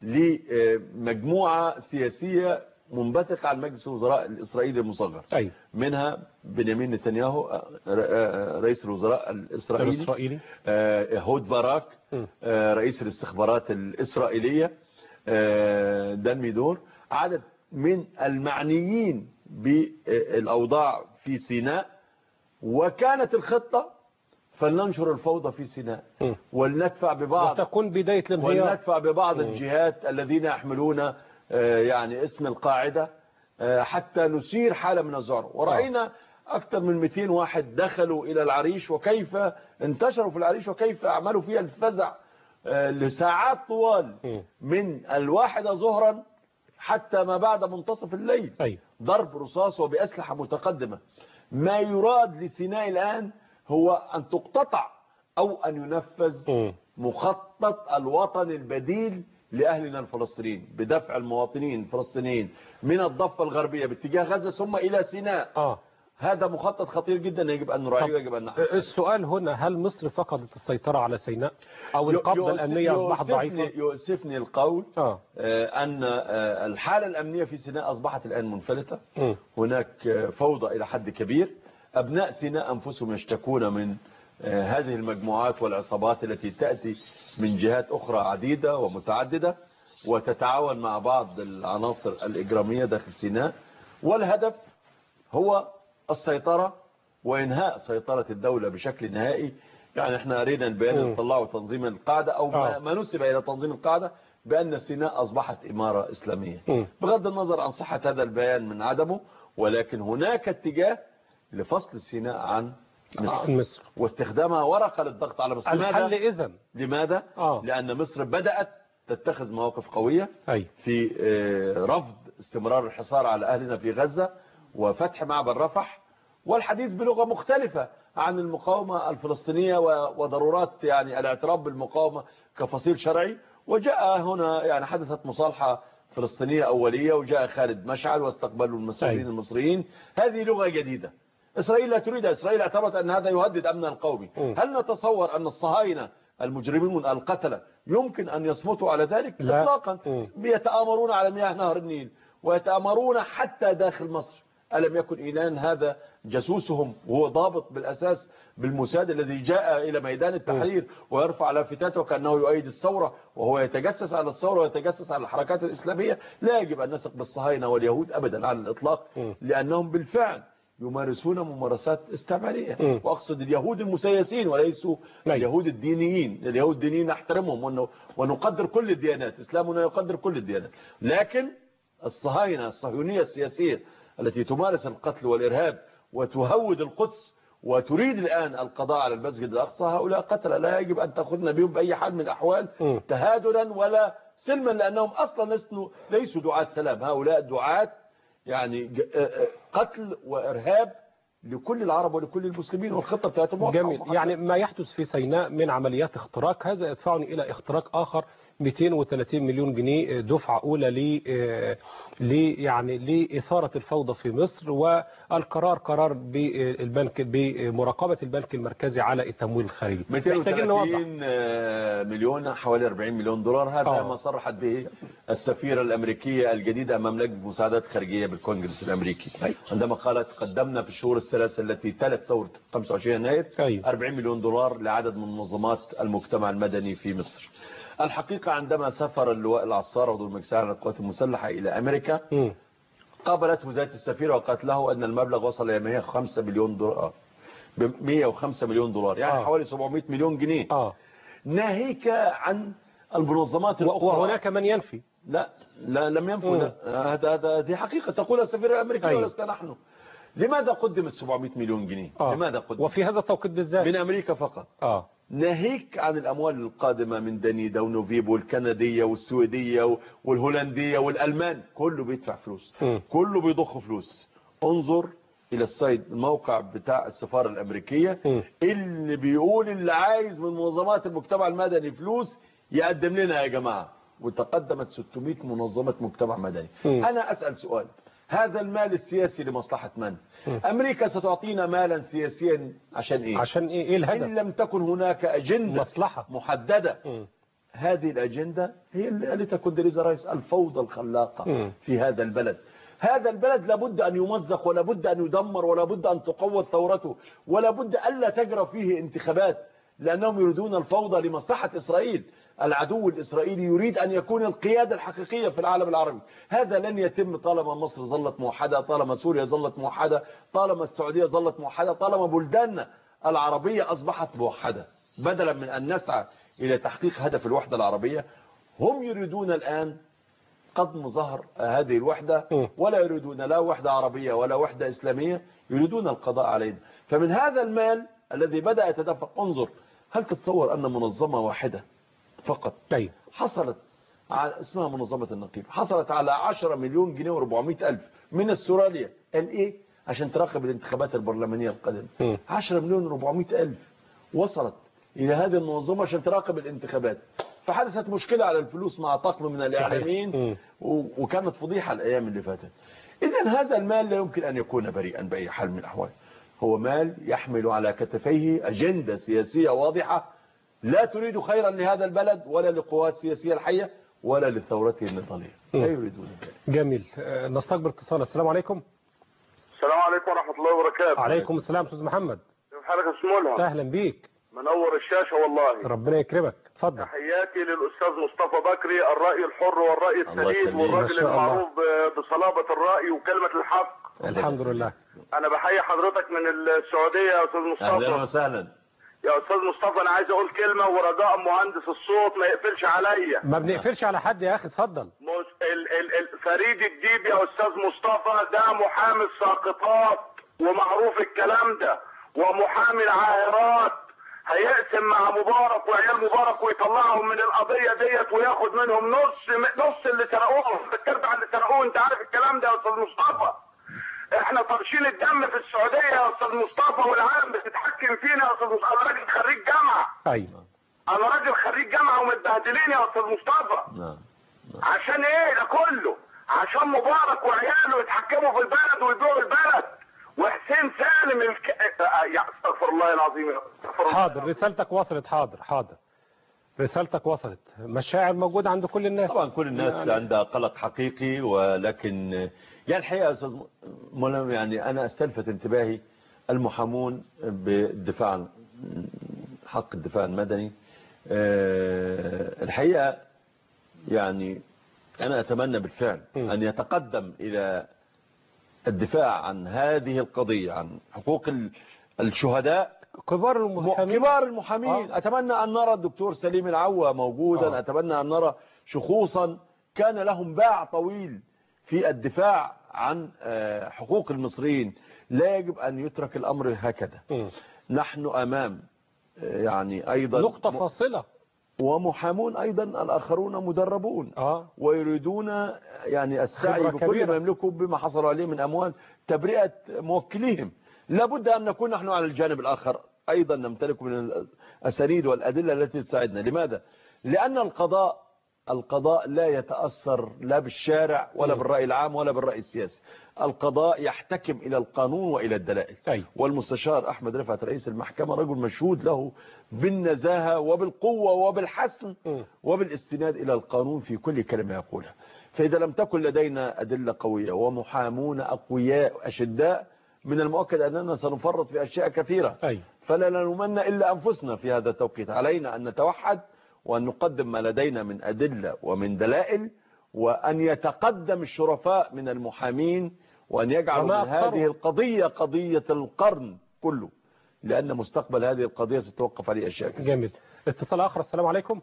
لمجموعة سياسية منبثقة عن مجلس الوزراء الإسرائيلي المصغر أي منها بنيامين نتنياهو آه، آه، رئيس الوزراء الإسرائيلي الإسرائيلي آه، هود باراك م. آه، رئيس الاستخبارات الإسرائيلية آه، دان ميدور عدد من المعنيين بالأوضاع في سيناء وكانت الخطة فلننشر الفوضى في سيناء م. ولندفع ببعض وتكون بداية الانهيار ولندفع ببعض الجهات الذين يحملون آه، يعني اسم القاعدة آه، حتى نثير حالة من الذعر ورأينا أكثر من 200 واحد دخلوا إلى العريش وكيف انتشروا في العريش وكيف أعملوا فيها الفزع آه، لساعات طوال م. من الواحدة ظهرا حتى ما بعد منتصف الليل أي ضرب رصاص وبأسلحة متقدمة ما يراد لسيناء الآن هو أن تقتطع أو أن ينفذ م. مخطط الوطن البديل لأهلنا الفلسطينيين بدفع المواطنين الفلسطينيين من الضفة الغربية باتجاه غزة ثم إلى سيناء اه هذا مخطط خطير جدا يجب أن نراعيه طب ويجب أن نحرص عليه. السؤال هنا هل مصر فقدت السيطرة على سيناء او القبضة يؤسف- الأمنية أصبحت يؤسفني- ضعيفة يؤسفني القول اه آه، أن آه، الحالة الأمنية في سيناء أصبحت الآن منفلتة م. هناك آه، فوضى إلى حد كبير أبناء سيناء أنفسهم يشتكون من آه، هذه المجموعات والعصابات التي تأتي من جهات أخرى عديدة ومتعددة وتتعاون مع بعض العناصر الإجرامية داخل سيناء والهدف هو السيطرة وإنهاء سيطرة الدولة بشكل نهائي يعني احنا قرينا البيان اللي طلعه تنظيم القاعدة أو ما, آه. ما نسب إلى تنظيم القاعدة بأن سيناء أصبحت إمارة إسلامية مم. بغض النظر عن صحة هذا البيان من عدمه ولكن هناك اتجاه لفصل سيناء عن مصر مصر واستخدامها ورقة للضغط على مصر الحل لماذا؟ إذن لماذا؟ آه. لأن مصر بدأت تتخذ مواقف قوية أي في آه، رفض استمرار الحصار على أهلنا في غزة وفتح معبر رفح والحديث بلغة مختلفة عن المقاومة الفلسطينية و- وضرورات يعني الاعتراف بالمقاومة كفصيل شرعي وجاء هنا يعني حدثت مصالحة فلسطينية أولية وجاء خالد مشعل واستقبلوا المسؤولين أي. المصريين هذه لغة جديدة إسرائيل لا تريد إسرائيل اعتبرت أن هذا يهدد أمنها القومي م. هل نتصور أن الصهاينة المجرمون القتلة يمكن أن يصمتوا على ذلك لا. إطلاقا م. يتآمرون على مياه نهر النيل ويتآمرون حتى داخل مصر ألم يكن إيلان هذا جاسوسهم وهو ضابط بالأساس بالموساد الذي جاء إلى ميدان التحرير ويرفع لافتاته كأنه يؤيد الثورة وهو يتجسس على الثورة ويتجسس على الحركات الإسلامية لا يجب أن نثق بالصهاينة واليهود أبدا على الإطلاق م. لأنهم بالفعل يمارسون ممارسات استعمارية م. وأقصد اليهود المسيسين وليسوا أي. اليهود الدينيين اليهود الدينيين نحترمهم ون- ونقدر كل الديانات إسلامنا يقدر كل الديانات لكن الصهاينة الصهيونية السياسية التي تمارس القتل والإرهاب وتهود القدس وتريد الآن القضاء على المسجد الأقصى هؤلاء قتلة لا يجب أن تأخذنا بهم بأي حال من الأحوال م. تهادنا ولا سلما لأنهم أصلا لسنوا- ليسوا دعاة سلام هؤلاء دعاة يعني ج- آه، آه، قتل وإرهاب لكل العرب ولكل المسلمين والخطة بتاعتهم واضحة جميل ومحددة. يعني ما يحدث في سيناء من عمليات اختراق هذا يدفعني إلى اختراق آخر 230 مليون جنيه دفعة أولى ل ل يعني لإثارة الفوضى في مصر والقرار قرار بالبنك بمراقبة البنك المركزي على التمويل الخارجي محتاجين نوضح 230 آه، مليون حوالي 40 مليون دولار هذا آه. ما صرحت به السفيرة الأمريكية الجديدة أمام لجنة مساعدات خارجية بالكونجرس الأمريكي أي. عندما قالت قدمنا في الشهور الثلاثة التي تلت ثورة 25 يناير أي. 40 مليون دولار لعدد من منظمات المجتمع المدني في مصر الحقيقة عندما سافر اللواء العصار عضو المجلس الأعلى للقوات المسلحة إلى أمريكا مم. قابلته ذات السفيرة وقالت له أن المبلغ وصل إلى 105 مليون دولار ب 105 مليون دولار يعني آه. حوالي 700 مليون جنيه آه ناهيك عن المنظمات الأخرى وهناك من ينفي لا لا لم ينفوا مم. لا. هذا هذا دي حقيقة تقول السفيرة الأمريكية أيوة. ولسنا نحن لماذا قدم ال 700 مليون جنيه آه. لماذا قدم وفي هذا التوقيت بالذات من أمريكا فقط آه ناهيك عن الأموال القادمة من دانيدا ونوفيب والكندية والسويدية والهولندية والألمان كله بيدفع فلوس مم. كله بيضخ فلوس انظر إلى السايت الموقع بتاع السفارة الأمريكية مم. اللي بيقول اللي عايز من منظمات المجتمع المدني فلوس يقدم لنا يا جماعة وتقدمت 600 منظمة مجتمع مدني مم. أنا أسأل سؤال هذا المال السياسي لمصلحة من مم. أمريكا ستعطينا مالا سياسيا عشان إيه عشان إيه, إيه إن الهدف لم تكن هناك أجندة مصلحة محددة مم. هذه الأجندة هي اللي قالتها كوندريزا رايس الفوضى الخلاقة مم. في هذا البلد هذا البلد لابد أن يمزق ولا بد أن يدمر ولا بد أن تقوض ثورته ولا بد ألا تجرى فيه انتخابات لأنهم يريدون الفوضى لمصلحة إسرائيل العدو الإسرائيلي يريد أن يكون القيادة الحقيقية في العالم العربي هذا لن يتم طالما مصر ظلت موحدة طالما سوريا ظلت موحدة طالما السعودية ظلت موحدة طالما بلداننا العربية أصبحت موحدة بدلا من أن نسعى إلى تحقيق هدف الوحدة العربية هم يريدون الآن قضم ظهر هذه الوحدة م. ولا يريدون لا وحدة عربية ولا وحدة إسلامية يريدون القضاء علينا فمن هذا المال الذي بدأ يتدفق انظر هل تتصور أن منظمة واحدة فقط أيوة حصلت على اسمها منظمة النقيب حصلت على 10 مليون جنيه و400 ألف من استراليا قال إيه عشان تراقب الانتخابات البرلمانية القادمة م. 10 مليون و400 ألف وصلت إلى هذه المنظمة عشان تراقب الانتخابات فحدثت مشكلة على الفلوس مع طقم من الإعلاميين مم. و- وكانت فضيحة الأيام اللي فاتت إذا هذا المال لا يمكن أن يكون بريئا بأي حال من الأحوال هو مال يحمل على كتفيه أجندة سياسية واضحة لا تريد خيرا لهذا البلد ولا لقوات سياسية الحية ولا لثورته النضالية لا يريدون ذلك جميل آه، نستقبل اتصال السلام عليكم السلام عليكم ورحمة الله وبركاته عليكم السلام استاذ محمد كيف حالك يا أستاذ ملهم اهلا بيك منور الشاشة والله ربنا يكرمك اتفضل تحياتي للأستاذ مصطفى بكري الرأي الحر والرأي الله السديد يخليك. ما والراجل شاء الله. المعروف ب- بصلابة الرأي وكلمة الحق الحمد لله انا بحيي حضرتك من السعوديه يا استاذ اهلا مصطفى وسهلا يا استاذ مصطفى انا عايز اقول كلمه ورجاء مهندس الصوت ما يقفلش عليا ما بنقفلش على حد يا اخي اتفضل مس- ال ال ال فريد الديب يا استاذ مصطفى ده محامي الساقطات ومعروف الكلام ده ومحامي العاهرات هيقسم مع مبارك وعيال مبارك ويطلعهم من القضيه ديت وياخد منهم نص نص اللي سرقوه الارباع اللي سرقوه انت عارف الكلام ده يا استاذ مصطفى احنا طرشين الدم في السعوديه يا استاذ مصطفى والعالم بتتحكم فينا يا استاذ مصطفى انا راجل خريج جامعه ايوه انا راجل خريج جامعه ومتبهدلين يا استاذ مصطفى نعم عشان ايه ده كله عشان مبارك وعياله يتحكموا في البلد ويبيعوا البلد وحسين سالم الك... آه، يا استغفر الله العظيم يا استغفر الله حاضر رسالتك وصلت حاضر حاضر رسالتك وصلت مشاعر موجودة عند كل الناس طبعا كل الناس يعني عندها قلق حقيقي ولكن يعني الحقيقه يا استاذ ملهم يعني انا استلفت انتباهي المحامون بالدفاع عن حق الدفاع المدني آه، الحقيقه يعني انا اتمنى بالفعل م. ان يتقدم الى الدفاع عن هذه القضيه عن حقوق ال- الشهداء كبار المحامين كبار المحامين آه. أتمنى أن نرى الدكتور سليم العوة موجودا آه. أتمنى أن نرى شخوصا كان لهم باع طويل في الدفاع عن آه، حقوق المصريين لا يجب أن يترك الأمر هكذا مم. نحن أمام آه، يعني أيضا نقطة فاصلة ومحامون أيضا الآخرون مدربون اه ويريدون يعني السعي خبرة بكل كبيرة. ما يملكوا بما حصلوا عليه من أموال تبرئة موكليهم لابد أن نكون نحن على الجانب الآخر أيضا نمتلك من الأسانيد والأدلة التي تساعدنا لماذا؟ لأن القضاء القضاء لا يتأثر لا بالشارع ولا م. بالرأي العام ولا بالرأي السياسي القضاء يحتكم إلى القانون وإلى الدلائل أيوة. والمستشار أحمد رفعت رئيس المحكمة رجل مشهود له بالنزاهة وبالقوة وبالحسم م. وبالاستناد إلى القانون في كل كلمة يقولها فإذا لم تكن لدينا أدلة قوية ومحامون أقوياء أشداء من المؤكد أننا سنفرط في أشياء كثيرة أيوة. فلا نلومن إلا أنفسنا في هذا التوقيت علينا أن نتوحد وأن نقدم ما لدينا من أدلة ومن دلائل وأن يتقدم الشرفاء من المحامين وأن يجعلوا من وما أكثرهم. هذه القضية قضية القرن كله لأن مستقبل هذه القضية ستتوقف عليه أشياء كثيرة جميل اتصال آخر السلام عليكم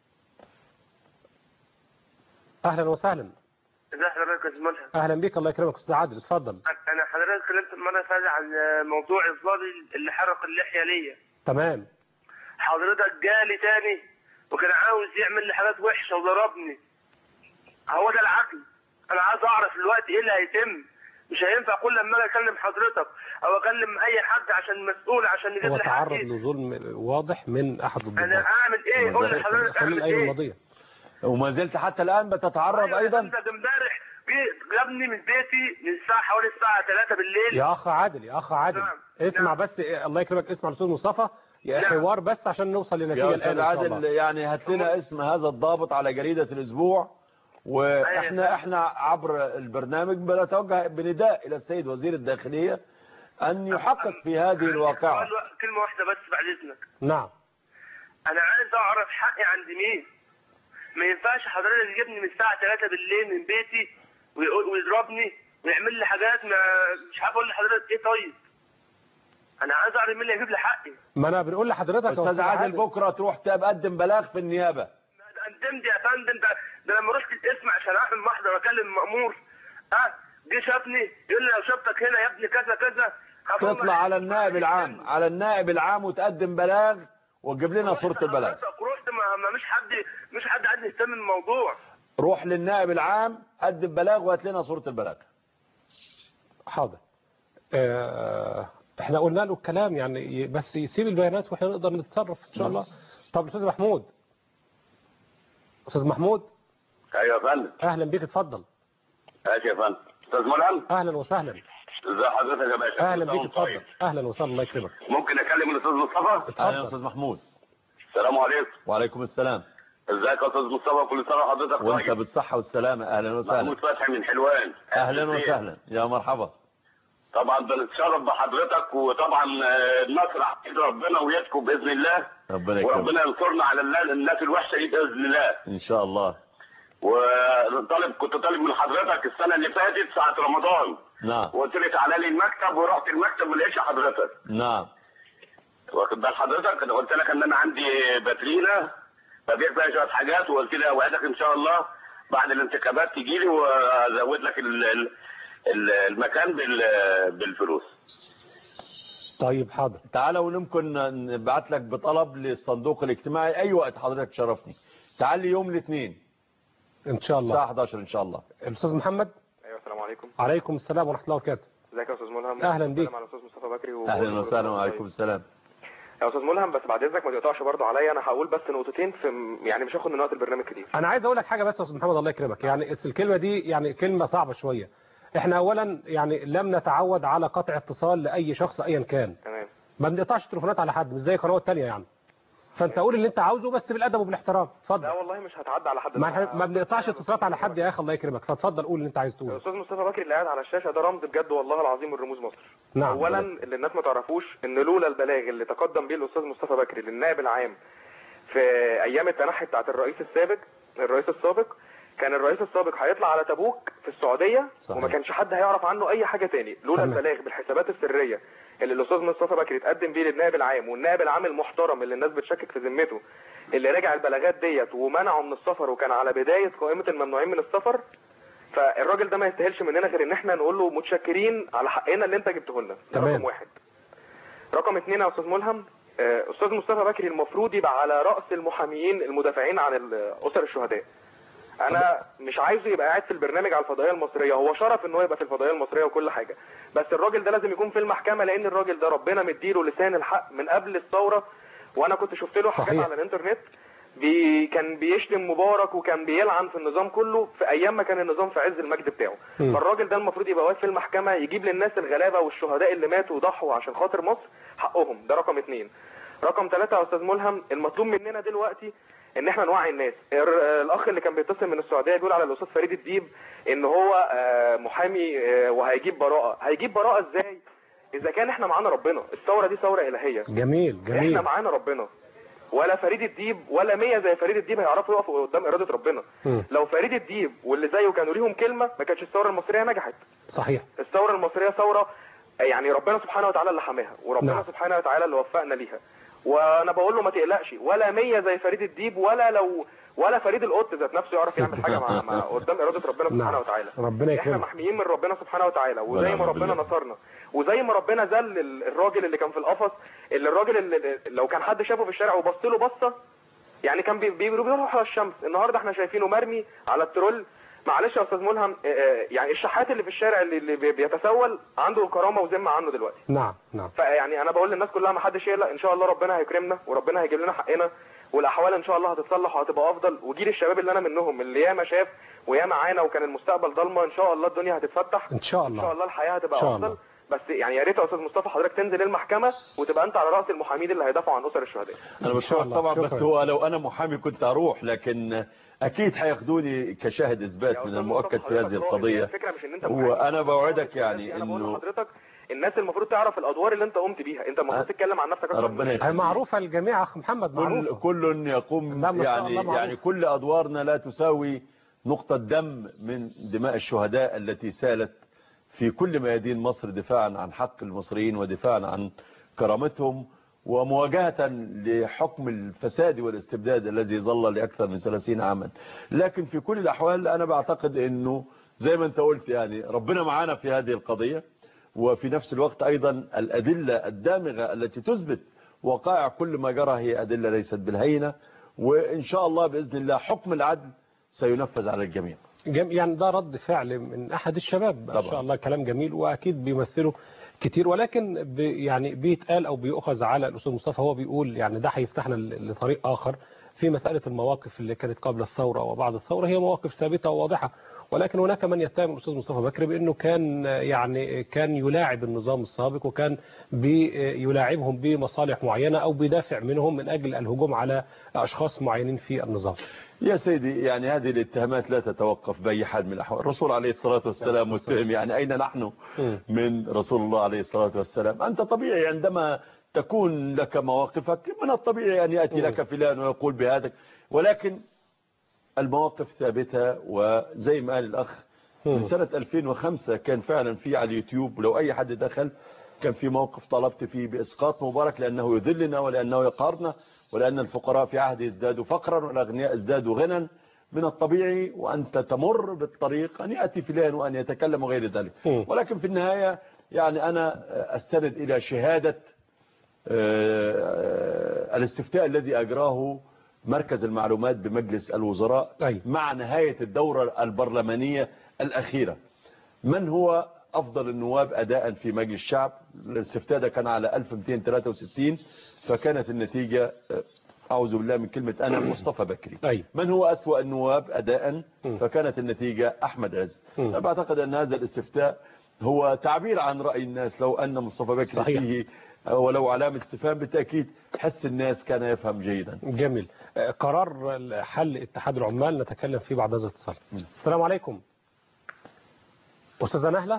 أهلا وسهلا ازي حضرتك يا استاذ ملهم أهلا بك الله يكرمك أستاذ عادل اتفضل انا حضرتك اتكلمت المره اللي فاتت عن موضوع اصداري اللي حرق اللحيه ليا تمام حضرتك جالي تاني وكان عاوز يعمل لي حاجات وحشه وضربني هو ده العقل انا عايز اعرف دلوقتي ايه اللي هيتم مش هينفع كل لما اجي اكلم حضرتك او اكلم اي حد عشان مسؤول عشان يجيب هو لي تعرض حقي لظلم واضح من أحد انا الضباط اعمل ايه قول لي حضرتك خلال اعمل الأيام ايه الماضية وما زلت حتى الآن بتتعرض أيضا ده امبارح جه- جابني من بيتي من الساعه حوالي الساعه 3 بالليل يا أخ عادل يا أخ عادل نعم. اسمع نعم. بس إيه، الله يكرمك اسمع الأستاذ مصطفى يا نعم. حوار بس عشان نوصل لنتيجة يا الآن أستاذ إن شاء عادل الله يعني هات لنا اسم هذا الضابط على جريدة الأسبوع وإحنا إحنا عبر البرنامج بنتوجه بنداء إلى السيد وزير الداخلية أن يحقق في هذه الواقعة سؤال- كلمه واحده بس بعد اذنك نعم انا عايز اعرف حقي عند مين ما ينفعش حضرتك يجيبني من الساعه 3 بالليل من بيتي ويقول- ويضربني ويعمل لي حاجات ما مش عارف اقول لحضرتك ايه طيب انا عايز اعرف مين اللي هيجيب لي حقي ما أنا بنقول لحضرتك يا أستاذ عادل بكرة تروح تقدم بلاغ في النيابة ده قدمت يا فندم ده, ده لما رحت الاسم عشان اعمل محضر واكلم المأمور اه جه شافني يقول لي لو شفتك هنا يا ابني كذا كذا هطلع- تطلع على النائب العام على النائب العام وتقدم بلاغ وتجيب لنا صورة البلاغ حضرتك رحت ما, ما مش حد مش حد عايز يهتم بالموضوع روح للنائب العام قدم بلاغ وهات لنا صورة البلاغ حاضر آه، احنا قلنا له الكلام يعني ي- بس يسيب البيانات واحنا نقدر نتصرف ان شاء الله طب استاذ محمود استاذ محمود ايوه يا فندم اهلا بيك اتفضل ماشي يا فندم استاذ ملهم اهلا وسهلا ازي حضرتك يا باشا اهلا كل بيك سنة وأنت اتفضل اهلا وسهلا الله يكرمك طيب. ممكن اكلم الاستاذ مصطفى أهلا يا اتفضل أستاذ محمود السلام عليكم وعليكم السلام ازيك يا استاذ مصطفى كل سنه وحضرتك وانت طيب بالصحة والسلامة أهلا وسهلا محمود فتحي من حلوان أهلا وسهلا يا مرحبا طبعا بنتشرف بحضرتك وطبعا آه، النصر عند ربنا ويدكم باذن الله ربنا يكرمك وربنا ينصرنا على الناس الناس الوحشه دي باذن الله إن شاء الله وطالب كنت طالب من حضرتك السنه اللي فاتت ساعه رمضان نعم وقلت لي تعالى لي المكتب ورحت المكتب ما لقيتش حضرتك نعم واخد بال حضرتك انا قلت لك ان انا عندي باترينا ببيع فيها شويه حاجات وقلت لي اوعدك ان شاء الله بعد الانتخابات تجي لي وازود لك ال- ال- ال- المكان بال- بالفلوس طيب حاضر تعالى ونمكن نبعت لك بطلب للصندوق الاجتماعي اي وقت حضرتك تشرفني تعال لي يوم الاثنين ان شاء الساعه الله 11 ان شاء الله الاستاذ محمد ايوه السلام عليكم عليكم السلام ورحمه الله وبركاته ازيك يا استاذ ملهم أهلا بيك. مع الاستاذ مصطفى بكري و- اهلا وسهلا وعليكم السلام يا استاذ ملهم بس بعد اذنك ما تقطعش برضه عليا انا هقول بس نقطتين في يعني مش هاخد من وقت البرنامج كتير انا عايز اقول لك حاجه بس يا استاذ محمد الله يكرمك يعني بس الكلمه دي يعني كلمه صعبه شويه احنا اولا يعني لم نتعود على قطع اتصال لاي شخص ايا كان تمام ما بنقطعش تليفونات على حد مش زي قنوات تانية يعني فانت قول اللي انت عاوزه بس بالادب وبالاحترام لا اتفضل والله مش هتعدى على حد ما, إحنا- ما بنقطعش اتصالات على حد يا اخي الله يكرمك فاتفضل قول اللي انت عايز تقوله الاستاذ مصطفى بكري اللي قاعد على الشاشه ده رمز بجد والله العظيم من رموز مصر نعم اولا اللي الناس ما تعرفوش ان لولا البلاغ اللي تقدم بيه الاستاذ مصطفى بكري للنائب العام في ايام التنحي بتاعت الرئيس السابق الرئيس السابق كان الرئيس السابق هيطلع على تبوك في السعوديه صحيح. وما كانش حد هيعرف عنه اي حاجه تاني لولا تمام. البلاغ بالحسابات السريه اللي الاستاذ مصطفى بكري اتقدم بيه للنائب العام والنائب العام المحترم اللي الناس بتشكك في ذمته اللي رجع البلاغات ديت ومنعه من السفر وكان على بدايه قائمه الممنوعين من السفر فالراجل ده ما يستاهلش مننا غير ان احنا نقول له متشكرين على حقنا اللي انت جبته لنا ده تمام. رقم واحد رقم اثنين يا استاذ ملهم آه، استاذ مصطفى بكري المفروض يبقى على راس المحاميين المدافعين عن ال- اسر الشهداء انا مش عايزه يبقى قاعد في البرنامج على الفضائيه المصريه هو شرف ان هو يبقى في الفضائيه المصريه وكل حاجه بس الراجل ده لازم يكون في المحكمه لان الراجل ده ربنا مديله لسان الحق من قبل الثوره وانا كنت شفت له حاجات صحيح. على الانترنت بي كان بيشتم مبارك وكان بيلعن في النظام كله في ايام ما كان النظام في عز المجد بتاعه مم. فالراجل ده المفروض يبقى واقف في المحكمه يجيب للناس الغلابه والشهداء اللي ماتوا وضحوا عشان خاطر مصر حقهم ده رقم اتنين رقم ثلاثة يا استاذ ملهم المطلوب مننا دلوقتي ان احنا نوعي الناس الر- الاخ اللي كان بيتصل من السعوديه بيقول على الاستاذ فريد الديب ان هو آه، محامي آه، وهيجيب براءه هيجيب براءه ازاي اذا كان احنا معانا ربنا الثوره دي ثوره الهيه جميل احنا جميل معانا ربنا ولا فريد الديب ولا مية زي فريد الديب هيعرفوا يقفوا قدام اراده ربنا مم. لو فريد الديب واللي زيه كانوا ليهم كلمه ما كانتش الثوره المصريه نجحت صحيح الثوره المصريه ثوره يعني ربنا سبحانه وتعالى اللي حماها وربنا نعم. سبحانه وتعالى اللي وفقنا ليها وانا بقول له ما تقلقش ولا مية زي فريد الديب ولا لو ولا فريد القط ذات نفسه يعرف يعمل حاجه مع, مع قدام اراده ربنا سبحانه نعم وتعالى ربنا احنا يكرمك محميين من ربنا سبحانه وتعالى وزي ونعم ما ربنا بالله. نصرنا وزي ما ربنا ذل ال- الراجل اللي كان في القفص اللي الراجل اللي اللي لو كان حد شافه في الشارع وبص له بصه يعني كان بي- بي- بيروح على الشمس النهارده احنا شايفينه مرمي على الترول معلش يا استاذ ملهم آه، آه، يعني الشحات اللي في الشارع اللي, اللي بي- بيتسول عنده كرامه وذمه عنه دلوقتي نعم نعم فيعني انا بقول للناس كلها ما حدش يقلق ان شاء الله ربنا هيكرمنا وربنا هيجيب لنا حقنا والاحوال ان شاء الله هتتصلح وهتبقى افضل وجيل الشباب اللي انا منهم اللي ياما شاف وياما عانى وكان المستقبل ضلمه ان شاء الله الدنيا هتتفتح ان شاء ان شاء الله الله الحياه هتبقى إن شاء افضل الله. بس يعني يا ريت يا استاذ مصطفى حضرتك تنزل المحكمه وتبقى انت على راس المحامين اللي هيدافعوا عن اسر الشهداء انا إن شاء بشكرك الله. طبعا بس شكراً. هو لو انا محامي كنت اروح لكن اكيد هياخدوني كشاهد يا اثبات أستاذ من المؤكد مصطفى في حضرتك هذه رائد. القضيه الفكره مش ان انت وانا بوعدك خالص. يعني انا بقول انه لحضرتك الناس المفروض تعرف الادوار اللي انت قمت بيها انت المفروض أه. تتكلم عن نفسك أكتر من ربنا غيرك. هي يخليك. معروفه للجميع اخ محمد كل معروفه كل يقوم لا، ما شاء يعني الله معروف. يعني كل ادوارنا لا تساوي نقطه دم من دماء الشهداء التي سالت في كل ميادين مصر دفاعا عن حق المصريين ودفاعا عن كرامتهم ومواجهة لحكم الفساد والاستبداد الذي ظل لأكثر من 30 عاما لكن في كل الأحوال أنا بعتقد أنه زي ما أنت قلت يعني ربنا معانا في هذه القضية وفي نفس الوقت أيضا الأدلة الدامغة التي تثبت وقائع كل ما جرى هي أدلة ليست بالهينة وإن شاء الله بإذن الله حكم العدل سينفذ على الجميع جم... يعني ده رد فعل من احد الشباب ما طبعا. شاء الله كلام جميل واكيد بيمثله كتير ولكن ب... يعني بيتقال او بيؤخذ على الاستاذ مصطفى هو بيقول يعني ده هيفتحنا ل- لطريق اخر في مساله المواقف اللي كانت قبل الثوره وبعد الثوره هي مواقف ثابته وواضحه ولكن هناك من يتهم الاستاذ مصطفى بكر بانه كان يعني كان يلاعب النظام السابق وكان بيلاعبهم بمصالح معينه او بيدافع منهم من اجل الهجوم على اشخاص معينين في النظام يا سيدي يعني هذه الاتهامات لا تتوقف بأي حال من الأحوال الرسول عليه الصلاة والسلام متهم يعني أين نحن مم. من رسول الله عليه الصلاة والسلام أنت طبيعي عندما تكون لك مواقفك من الطبيعي أن يأتي لك فلان ويقول بهذا ولكن المواقف ثابتة وزي ما قال الأخ من سنة 2005 كان فعلا في على اليوتيوب ولو أي حد دخل كان في موقف طلبت فيه بإسقاط مبارك لأنه يذلنا ولأنه يقهرنا ولأن الفقراء في عهده ازدادوا فقرا والأغنياء ازدادوا غنى من الطبيعي وأنت تمر بالطريق أن يأتي فلان وأن يتكلم وغير ذلك ولكن في النهاية يعني أنا أستند إلى شهادة آه، الاستفتاء الذي أجراه مركز المعلومات بمجلس الوزراء أي. مع نهاية الدورة البرلمانية الأخيرة من هو أفضل النواب أداء في مجلس الشعب الاستفتاء ده كان على 1263 فكانت النتيجة آه، أعوذ بالله من كلمة أنا مصطفى بكري أي. من هو أسوأ النواب أداء فكانت النتيجة أحمد عز مم. أنا بعتقد أن هذا الاستفتاء هو تعبير عن رأي الناس لو أن مصطفى بكري صحيح. فيه ولو علامة استفهام بالتأكيد حس الناس كان يفهم جيدا جميل آه، قرار حل اتحاد العمال نتكلم فيه بعد هذا الاتصال السلام عليكم أستاذة نهلة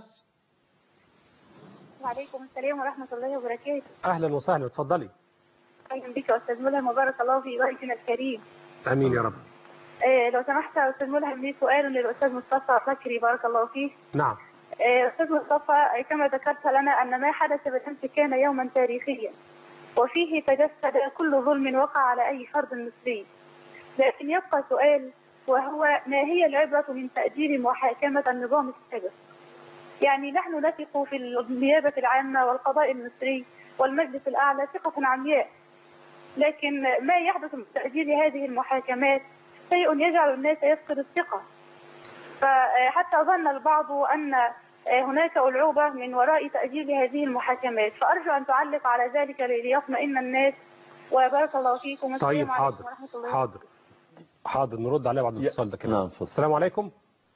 وعليكم السلام ورحمة الله وبركاته أهلا وسهلا اتفضلي أهلا بك يا أستاذ ملهم وبارك الله في ضيفنا الكريم أمين يا رب آه لو سمحت يا أستاذ ملهم لي سؤال للأستاذ مصطفى بكري بارك الله فيه نعم آه أستاذ مصطفى آه، كما ذكرت لنا أن ما حدث بالأمس كان يوما تاريخيا وفيه تجسد كل ظلم وقع على أي فرد مصري لكن يبقى سؤال وهو ما هي العبرة من تأجيل محاكمة النظام السابق يعني نحن نثق في النيابة العامة والقضاء المصري والمجلس الأعلى ثقة عمياء لكن ما يحدث من تأجيل هذه المحاكمات شيء يجعل الناس يفقد الثقة فحتى ظن البعض أن هناك ألعوبة من وراء تأجيل هذه المحاكمات فأرجو أن تعلق على ذلك ليطمئن الناس وبارك الله فيكم والسلام طيب عليكم حاضر ورحمة الله حاضر حاضر نرد عليه بعد الاتصال ده كده نعم اتفضل. السلام عليكم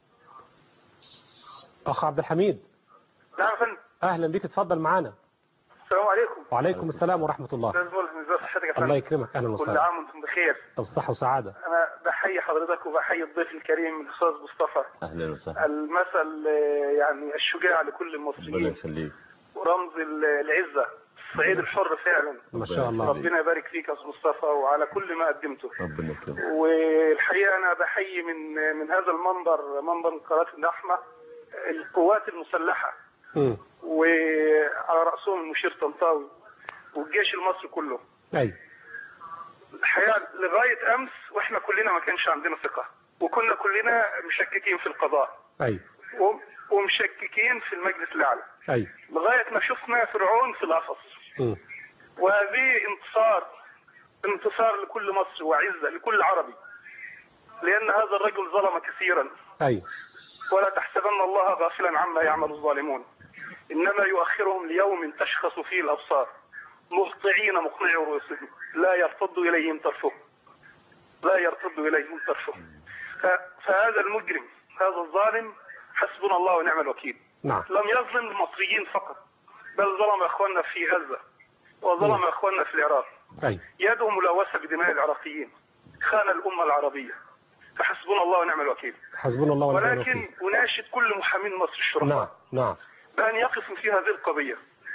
أخ عبد الحميد نعم يا فندم أهلا بك اتفضل معانا السلام عليكم وعليكم السلام ورحمة الله استاذ ملهم ازي صحتك يا فندم الله يكرمك أهلا كل وسهلا عام وانتم بخير طب صحة وسعادة انا بحيي حضرتك وبحيي الضيف الكريم الاستاذ مصطفى أهلا وسهلا المثل آه، يعني الشجاع لكل ربنا المصريين يخليك ورمز ال- العزه الصعيد الحر فعلا ما شاء الله ربنا يبارك فيك يا استاذ مصطفى وعلى كل ما قدمته ربنا يكرمك والحقيقه انا بحيي من من هذا المنبر منبر قناه النحمه القوات المسلحه مم. وعلى راسهم المشير طنطاوي والجيش المصري كله أي الحقيقه لغايه امس واحنا كلنا ما كانش عندنا ثقه وكنا كلنا مشككين في القضاء أي وم- ومشككين في المجلس الاعلى أي لغايه ما شفنا فرعون في القفص مم. وهذه انتصار انتصار لكل مصر وعزه لكل عربي لان هذا الرجل ظلم كثيرا أي ولا تحسبن الله غافلا عما يعمل الظالمون انما يؤخرهم ليوم تشخص فيه الابصار مهطعين مقنعي رؤوسهم لا يرتد اليهم طرفهم لا يرتد اليهم طرفهم ف- فهذا المجرم هذا الظالم حسبنا الله ونعم الوكيل نعم لم يظلم المصريين فقط بل ظلم اخواننا في غزه وظلم اخواننا في العراق أي يده ملوثه بدماء العراقيين خان الامه العربيه فحسبنا الله ونعم الوكيل حسبنا الله ونعم ولكن الوكيل اناشد كل محامين مصر الشرفاء نعم نعم بأن يقفوا في هذه القضية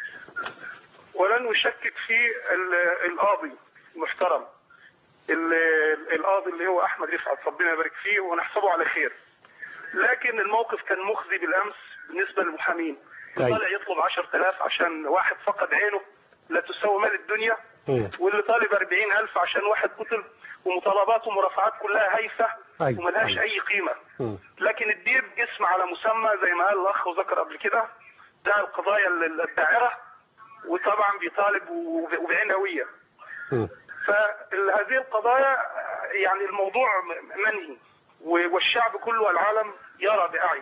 ولن نشكك في ال- القاضي المحترم ال- القاضي اللي هو أحمد رفعت ربنا يبارك فيه ونحسبه على خير لكن الموقف كان مخزي بالأمس بالنسبة للمحامين طيب. طالع يطلب 10000 عشان واحد فقد عينه لا تساوي مال الدنيا مم. واللي طالب 40000 عشان واحد قتل ومطالبات ومرافعات كلها هايفة أيوة. وملهاش أيوة. أي قيمة مم. لكن الديب جسم على مسمى زي ما قال الاخ وذكر قبل كده ده القضايا ال- الداعره وطبعا بيطالب وب- وبعين هويه مم. فهذه القضايا يعني الموضوع م- منهي و- والشعب كله والعالم يرى باعين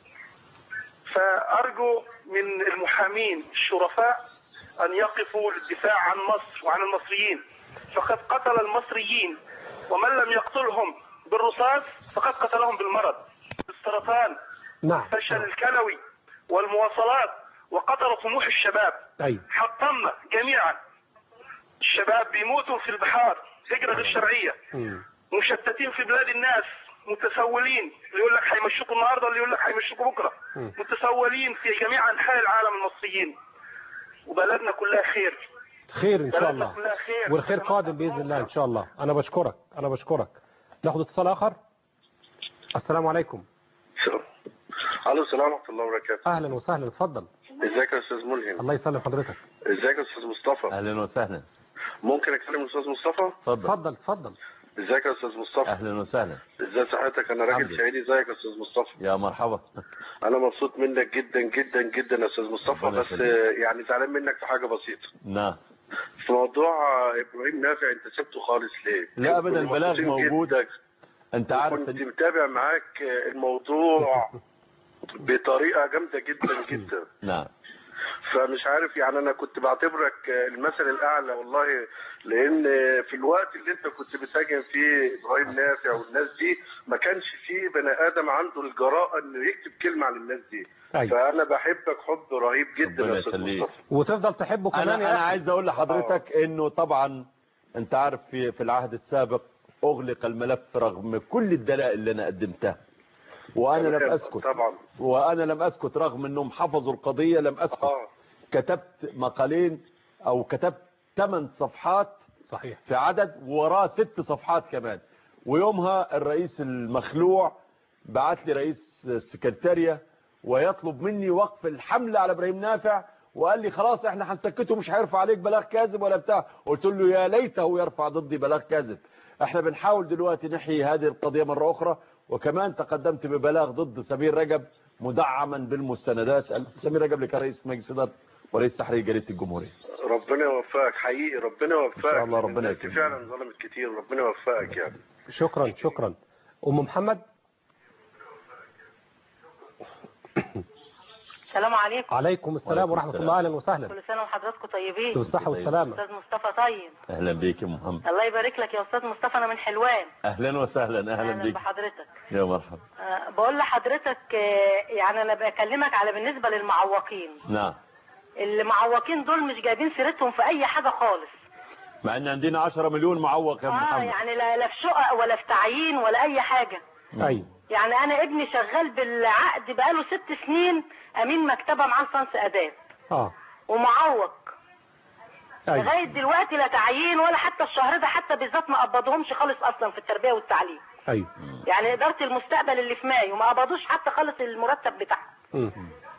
فارجو من المحامين الشرفاء ان يقفوا للدفاع عن مصر وعن المصريين فقد قتل المصريين ومن لم يقتلهم بالرصاص فقد قتلهم بالمرض بالسرطان نعم الفشل الكلوي والمواصلات وقتل طموح الشباب أي حطمنا جميعا الشباب بيموتوا في البحار هجرة غير شرعية مم. مشتتين في بلاد الناس متسولين اللي يقول لك هيمشوكوا النهارده اللي يقول لك هيمشوكوا بكره مم. متسولين في جميع انحاء العالم المصريين وبلدنا كلها خير خير إن شاء بلدنا الله كلها خير والخير قادم بإذن الله إن شاء الله أنا بشكرك أنا بشكرك ناخد اتصال آخر السلام عليكم الو السلام ورحمه الله وبركاته اهلا وسهلا اتفضل ازيك يا استاذ ملهم الله يسلم حضرتك ازيك يا استاذ مصطفى اهلا وسهلا ممكن اكلم الاستاذ مصطفى اتفضل اتفضل اتفضل ازيك يا استاذ مصطفى اهلا وسهلا ازاي صحتك انا الحمد راجل لله. صعيدي زيك يا استاذ مصطفى يا مرحبا انا مبسوط منك جدا جدا جدا يا استاذ مصطفى ربنا بس يخليك. آه، يعني زعلان منك في حاجه بسيطه نعم في موضوع آه، ابراهيم نافع انت سبته خالص ليه لا ابدا كنا البلاغ مبسوطين موجود جداً. انت عارف كنت إن- متابع معاك آه، الموضوع بطريقه جامده جدا جدا نعم فمش عارف يعني انا كنت بعتبرك المثل الاعلى والله لان في الوقت اللي انت كنت بتهاجم فيه ابراهيم نافع والناس دي ما كانش فيه بني ادم عنده الجراءه انه يكتب كلمه عن الناس دي أيوة. فانا بحبك حب رهيب جدا ربنا يا استاذ يخليك. مصطفى وتفضل تحبه انا كمان يا انا أخي. عايز اقول لحضرتك انه طبعا انت عارف في في العهد السابق اغلق الملف رغم كل الدلائل اللي انا قدمتها وانا لم اسكت طبعا وانا لم اسكت رغم انهم حفظوا القضيه لم اسكت اه كتبت مقالين او كتبت ثمان صفحات صحيح في عدد وراه ست صفحات كمان ويومها الرئيس المخلوع بعت لي رئيس السكرتارية ويطلب مني وقف الحملة على ابراهيم نافع وقال لي خلاص احنا هنسكته مش هيرفع عليك بلاغ كاذب ولا بتاع قلت له يا ليته يرفع ضدي بلاغ كاذب احنا بنحاول دلوقتي نحيي هذه القضية مرة اخرى وكمان تقدمت ببلاغ ضد سمير رجب مدعما بالمستندات سمير رجب اللي كان رئيس مجلس اداره ورئيس تحرير جريده الجمهوريه ربنا يوفقك حقيقي ربنا يوفقك إن شاء الله ربنا انت يكرمك. فعلا ظلمت كتير ربنا يوفقك يعني شكرا شكرا ام محمد السلام عليكم عليكم السلام وعليكم ورحمه السلام. الله اهلا وسهلا كل سنه وحضراتكم طيبين بالصحه والسلامه استاذ مصطفى طيب اهلا بيك يا محمد الله يبارك لك يا استاذ مصطفى انا من حلوان اهلا وسهلا اهلا بيك بحضرتك يا مرحبا أه بقول لحضرتك آه، يعني انا بكلمك على بالنسبه للمعوقين نعم المعوقين دول مش جايبين سيرتهم في اي حاجه خالص مع ان عندنا 10 مليون معوق يا اه محمد يعني لا لا في شقق ولا في تعيين ولا اي حاجه ايوه يعني انا ابني شغال بالعقد بقاله ست سنين امين مكتبه معاه لصنص اداب اه ومعوق ايوه لغايه دلوقتي لا تعيين ولا حتى الشهر ده حتى بالذات ما قبضهمش خالص اصلا في التربيه والتعليم ايوه يعني اداره المستقبل اللي في مايو ما قبضوش حتى خالص المرتب بتاعهم مم.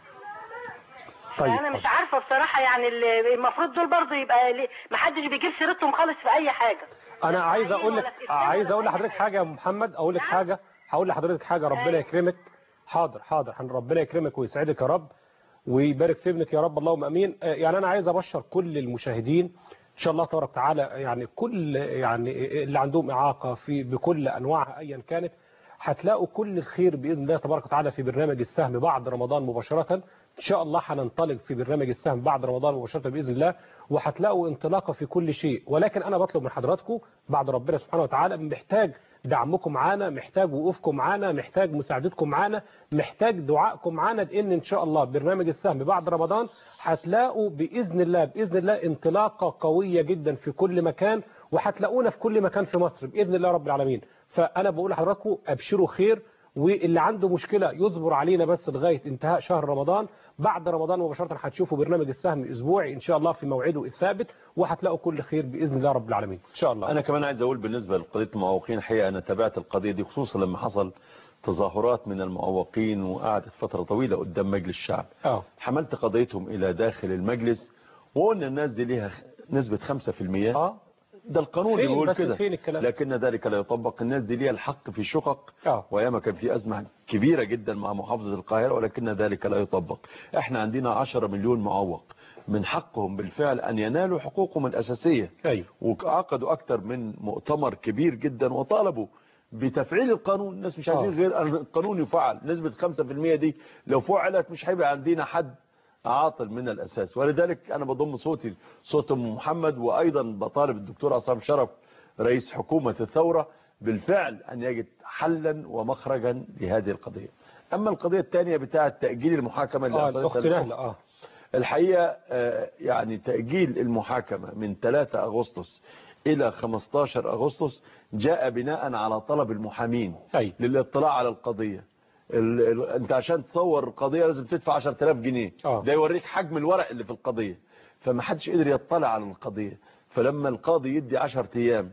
طيب طيب انا مش عارفه بصراحه يعني ال- المفروض دول برضه يبقى ليه- ما حدش بيجيب سيرتهم خالص في اي حاجه انا عايز اقول لك ولا في إسلام عايز ولا اقول في أي لحضرتك حاجه يا أم محمد اقول لك حاجه هقول لحضرتك حاجه ربنا أيوة. يكرمك حاضر حاضر هن- ربنا يكرمك ويسعدك يا رب ويبارك في ابنك يا رب اللهم امين آه، يعني انا عايز ابشر كل المشاهدين ان شاء الله تبارك وتعالى يعني كل يعني اللي عندهم اعاقه في بكل انواعها ايا كانت هتلاقوا كل الخير باذن الله تبارك وتعالى في برنامج السهم بعد رمضان مباشره ان شاء الله هننطلق في برنامج السهم بعد رمضان مباشره باذن الله وهتلاقوا انطلاقه في كل شيء ولكن انا بطلب من حضراتكم بعد ربنا سبحانه وتعالى محتاج دعمكم معانا محتاج وقوفكم معانا محتاج مساعدتكم معانا محتاج دعائكم معانا لان ان شاء الله برنامج السهم بعد رمضان هتلاقوا باذن الله باذن الله انطلاقه قويه جدا في كل مكان وهتلاقونا في كل مكان في مصر باذن الله رب العالمين فانا بقول لحضراتكم ابشروا خير واللي عنده مشكلة يصبر علينا بس لغاية انتهاء شهر رمضان بعد رمضان مباشرة هتشوفوا برنامج السهم أسبوعي إن شاء الله في موعده الثابت وهتلاقوا كل خير بإذن الله رب العالمين إن شاء الله انا كمان عايز اقول بالنسبه لقضيه المعوقين الحقيقه انا تابعت القضيه دي خصوصا لما حصل تظاهرات من المعوقين وقعدت فتره طويله قدام مجلس الشعب اه حملت قضيتهم الى داخل المجلس وقلنا الناس دي ليها خ- نسبه 5% اه ده القانون فين بيقول بس كده فين الكلام؟ لكن ذلك لا يطبق الناس دي ليها الحق في شقق اه وايام كان في ازمه كبيره جدا مع محافظه القاهره ولكن ذلك لا يطبق احنا عندنا 10 مليون معوق من حقهم بالفعل ان ينالوا حقوقهم الاساسيه ايوه وعقدوا اكتر من مؤتمر كبير جدا وطالبوا بتفعيل القانون الناس مش عايزين آه. غير أن القانون يفعل نسبة 5% دي لو فعلت مش هيبقى عندنا حد عاطل من الأساس ولذلك أنا بضم صوتي صوت أم محمد وأيضا بطالب الدكتور عصام شرف رئيس حكومة الثورة بالفعل أن يجد حلا ومخرجا لهذه القضية أما القضية الثانية بتاعة تأجيل المحاكمة اللي اه أصلتها الأخت الأخت نهلة اه الحقيقة آه، يعني تأجيل المحاكمة من 3 أغسطس إلى 15 أغسطس جاء بناء على طلب المحامين أي. للاطلاع على القضية ال... ال... انت عشان تصور القضية لازم تدفع 10000 جنيه آه. ده يوريك حجم الورق اللي في القضية فما حدش قدر يطلع على القضية فلما القاضي يدي 10 ايام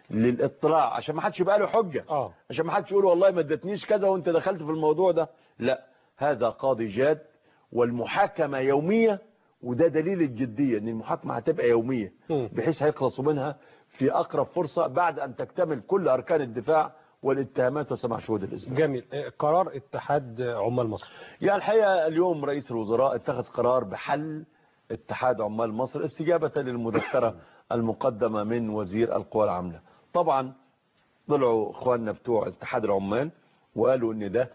للاطلاع عشان ما حدش يبقى له حجه اه عشان ما حدش يقول والله ما ادتنيش كذا وانت دخلت في الموضوع ده لا هذا قاضي جاد والمحاكمه يوميه وده دليل الجديه ان المحاكمه هتبقى يوميه بحيث هيخلصوا منها في اقرب فرصه بعد ان تكتمل كل اركان الدفاع والاتهامات وسماع شهود الاسلام جميل آه، قرار اتحاد عمال مصر يعني الحقيقة اليوم رئيس الوزراء اتخذ قرار بحل اتحاد عمال مصر استجابة للمذكرة المقدمة من وزير القوى العاملة طبعا طلعوا اخواننا بتوع اتحاد العمال وقالوا ان ده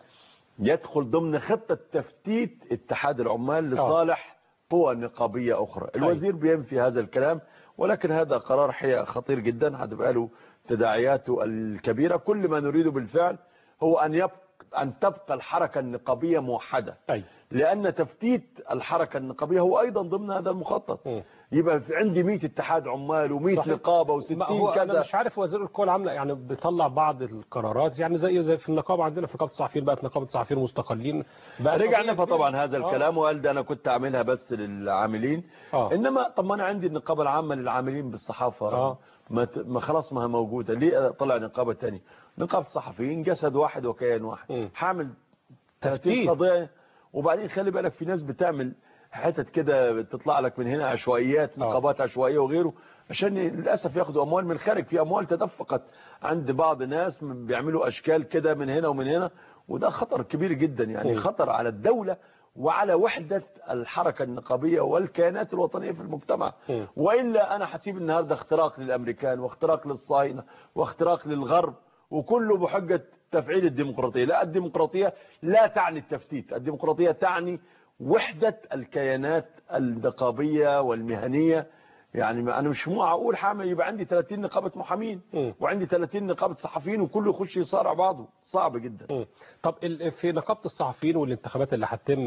يدخل ضمن خطة تفتيت اتحاد العمال لصالح قوى نقابية اخرى الوزير بينفي هذا الكلام ولكن هذا قرار حقيقة خطير جدا هتبقى له تداعياته الكبيرة كل ما نريده بالفعل هو أن يبقى أن تبقى الحركة النقابية موحدة أي. لأن تفتيت الحركة النقابية هو أيضا ضمن هذا المخطط يبقى في عندي 100 اتحاد عمال و100 صحيح. نقابة ما هو و60 انا كذا مش عارف وزير القوى العامله يعني بيطلع بعض القرارات يعني زي زي في النقابه عندنا في نقابه الصحفيين بقت نقابه الصحفيين مستقلين بقى رجع قضية نفى كبيرة. طبعا هذا آه. الكلام وقال ده انا كنت اعملها بس للعاملين آه. انما طب ما انا عندي النقابه العامه للعاملين بالصحافه آه. ما, ت... ما خلاص ما هي موجوده ليه طلع نقابه ثانيه نقابه الصحفيين جسد واحد وكيان واحد هعمل تفتيت. تفتيت قضيه وبعدين خلي بالك في ناس بتعمل حتت كده تطلع لك من هنا عشوائيات نقابات عشوائيه وغيره عشان للاسف ياخدوا اموال من الخارج في اموال تدفقت عند بعض ناس بيعملوا اشكال كده من هنا ومن هنا وده خطر كبير جدا يعني مم. خطر على الدولة وعلى وحدة الحركة النقابية والكيانات الوطنية في المجتمع مم. وإلا أنا حسيب النهاردة اختراق للأمريكان واختراق للصهاينة واختراق للغرب وكله بحجة تفعيل الديمقراطية لا الديمقراطية لا تعني التفتيت الديمقراطية تعني وحدة الكيانات النقابية والمهنية يعني ما انا مش معقول حامل يبقى عندي 30 نقابه محامين وعندي 30 نقابه صحفيين وكله يخش يصارع بعضه صعب جدا طب ال- في نقابه الصحفيين والانتخابات اللي هتتم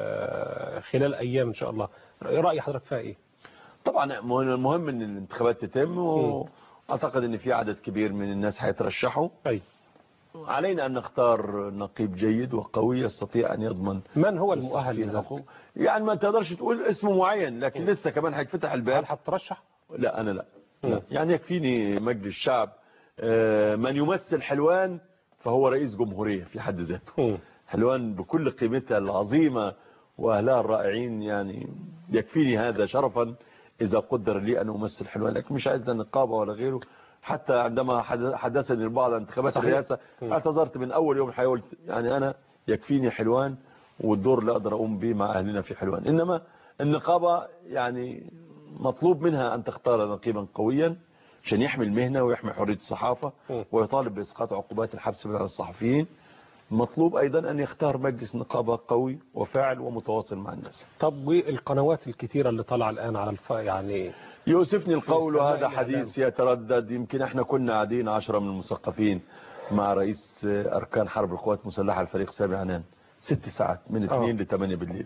آه، خلال ايام ان شاء الله راي حضرتك فيها ايه طبعا مهم المهم ان الانتخابات تتم واعتقد ان في عدد كبير من الناس هيترشحوا اي علينا ان نختار نقيب جيد وقوي يستطيع ان يضمن من هو المؤهل لذلك يعني ما تقدرش تقول اسم معين لكن لسه كمان هيتفتح الباب هل هترشح لا انا لا, لا. يعني يكفيني مجلس الشعب آه، من يمثل حلوان فهو رئيس جمهورية في حد ذاته حلوان بكل قيمتها العظيمة واهلها الرائعين يعني يكفيني هذا شرفا اذا قدر لي ان امثل حلوان لكن مش عايز لا نقابة ولا غيره حتى عندما حد- حدثني البعض عن انتخابات صحيح. الرئاسة مم. اعتذرت من اول يوم الحقيقة قلت يعني انا يكفيني حلوان والدور اللي اقدر اقوم به مع اهلنا في حلوان انما النقابة يعني مطلوب منها ان تختار نقيبا قويا عشان يحمي المهنة ويحمي حرية الصحافة ويطالب باسقاط عقوبات الحبس من على الصحفيين مطلوب ايضا ان يختار مجلس نقابة قوي وفاعل ومتواصل مع الناس طب والقنوات الكتيره اللي طالعه الان على الف... يعني يوسفني القول في سماء وهذا الإعلام. حديث يتردد يمكن احنا كنا قاعدين عشرة من المثقفين مع رئيس أركان حرب القوات المسلحة الفريق سامي عنان ست ساعات من 2 ل 8 بالليل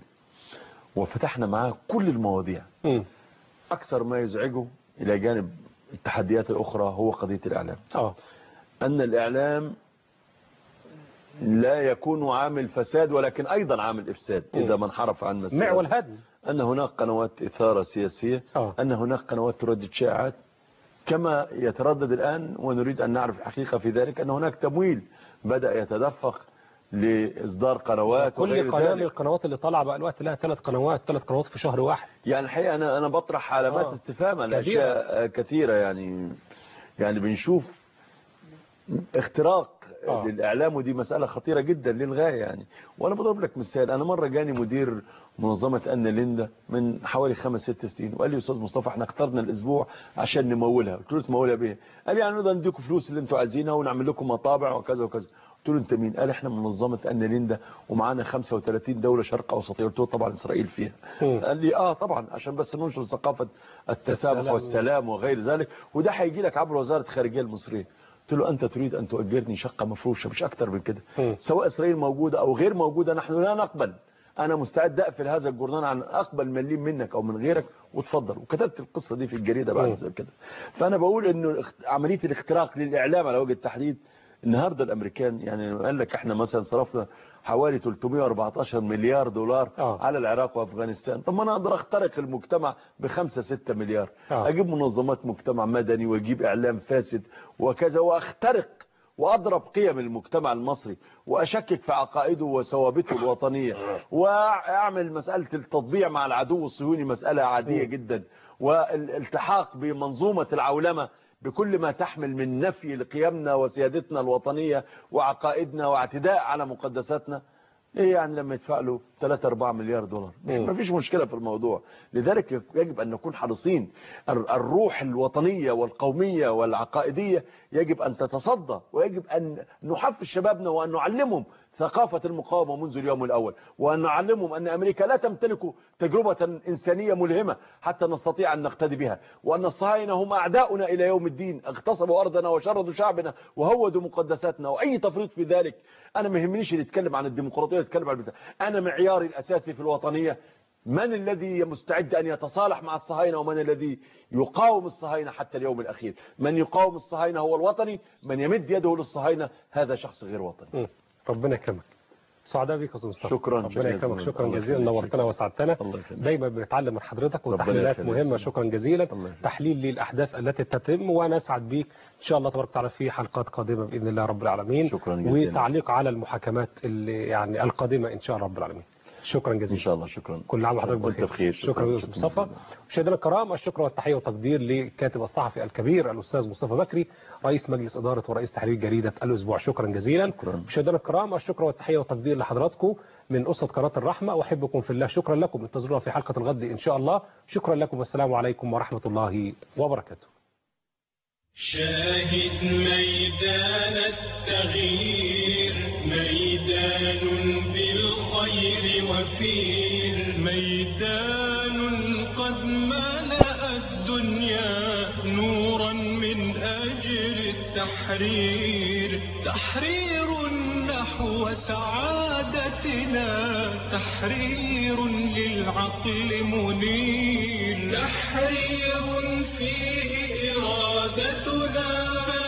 وفتحنا معاه كل المواضيع أكثر ما يزعجه إلى جانب التحديات الأخرى هو قضية الإعلام اه أن الإعلام لا يكون عامل فساد ولكن أيضا عامل إفساد إذا ما انحرف عن مسار معول هدم أن هناك قنوات إثارة سياسية آه. أن هناك قنوات تردد شائعات كما يتردد الآن ونريد أن نعرف الحقيقة في ذلك أن هناك تمويل بدأ يتدفق لإصدار قنوات وغير كل قناه من ذلك القنوات اللي طالعه بقى الوقت لها ثلاث قنوات ثلاث قنوات في شهر واحد يعني الحقيقة أنا أنا بطرح علامات آه. استفهام على كبيرة. أشياء كثيرة يعني يعني بنشوف اختراق آه. للإعلام ودي مسألة خطيرة جدا للغاية يعني وأنا بضرب لك مثال أنا مرة جاني مدير منظمة أن ليندا من حوالي خمس ست سنين وقال لي أستاذ مصطفى احنا اخترنا الأسبوع عشان نمولها قلت له تمولها بيه قال لي يعني نقدر نديكم فلوس اللي انتوا عايزينها ونعمل لكم مطابع وكذا وكذا قلت له انت مين قال احنا منظمة أن ليندا ومعانا 35 دولة شرق أوسطية قلت له طبعا إسرائيل فيها قال لي اه طبعا عشان بس ننشر ثقافة التسامح السلام. والسلام وغير ذلك وده هيجي لك عبر وزارة الخارجية المصرية قلت له أنت تريد أن تؤجرني شقة مفروشة مش أكتر من كده سواء إسرائيل موجودة أو غير موجودة نحن لا نقبل أنا مستعد أقفل هذا الجورنال عن أقبل مليم منك أو من غيرك وتفضل وكتبت القصة دي في الجريدة بعد مم. زي كده فأنا بقول إنه الاخت- عملية الاختراق للإعلام على وجه التحديد النهاردة الامريكان يعني قال لك احنا مثلا صرفنا حوالي 314 مليار دولار آه. على العراق وافغانستان طب ما انا اقدر اخترق المجتمع بخمسة ستة مليار آه. اجيب منظمات مجتمع مدني واجيب اعلام فاسد وكذا واخترق واضرب قيم المجتمع المصري واشكك في عقائده وثوابته الوطنيه واعمل مساله التطبيع مع العدو الصهيوني مساله عاديه جدا والالتحاق بمنظومه العولمه بكل ما تحمل من نفي لقيمنا وسيادتنا الوطنيه وعقائدنا واعتداء على مقدساتنا ايه يعني لما يدفع له 3 4 مليار دولار ما فيش مشكله في الموضوع لذلك يجب ان نكون حريصين الر- الروح الوطنيه والقوميه والعقائديه يجب ان تتصدى ويجب ان نحفز شبابنا وان نعلمهم ثقافة المقاومة منذ اليوم الأول وأن نعلمهم أن أمريكا لا تمتلك تجربة إنسانية ملهمة حتى نستطيع أن نقتدي بها وأن الصهاينة هم أعداؤنا إلى يوم الدين اغتصبوا أرضنا وشردوا شعبنا وهودوا مقدساتنا وأي تفريط في ذلك أنا ما يهمنيش اللي يتكلم عن الديمقراطية يتكلم عن البتاع أنا معياري الأساسي في الوطنية من الذي مستعد أن يتصالح مع الصهاينة ومن الذي يقاوم الصهاينة حتى اليوم الأخير من يقاوم الصهاينة هو الوطني من يمد يده للصهاينة هذا شخص غير وطني مم. ربنا يكرمك سعداء بيك يا استاذ مصطفى شكراً ربنا جزيلاً. يكرمك شكرا الله جزيلا يخليك. نورتنا وسعدتنا الله يخليك. دايما بنتعلم من حضرتك ربنا وتحليلات يخليك. مهمه شكرا جزيلا الله يخليك. تحليل للاحداث التي تتم ونسعد بيك ان شاء الله تبارك وتعالى في حلقات قادمه باذن الله رب العالمين شكراً جزيلاً. وتعليق على المحاكمات اللي يعني القادمه ان شاء الله رب العالمين شكرا جزيلا إن شاء الله شكرا كل عام وحضرتك وأنت بخير بخير. شكرا شكراً. يا استاذ مصطفى مشاهدينا الكرام الشكر والتحيه والتقدير للكاتب الصحفي الكبير الاستاذ مصطفى بكري رئيس مجلس اداره ورئيس تحرير جريده الاسبوع شكرا جزيلا شكراً. مشاهدينا الكرام الشكر والتحيه والتقدير لحضراتكم من اسره قناه الرحمه واحبكم في الله شكرا لكم انتظرونا في حلقه الغد ان شاء الله شكرا لكم والسلام عليكم ورحمه الله وبركاته شاهد ميدان التغيير ميدان بالخير وفير ميدان قد ملأ الدنيا نورا من أجل التحرير تحرير نحو سعادتنا تحرير للعقل منير تحرير فيه إرادتنا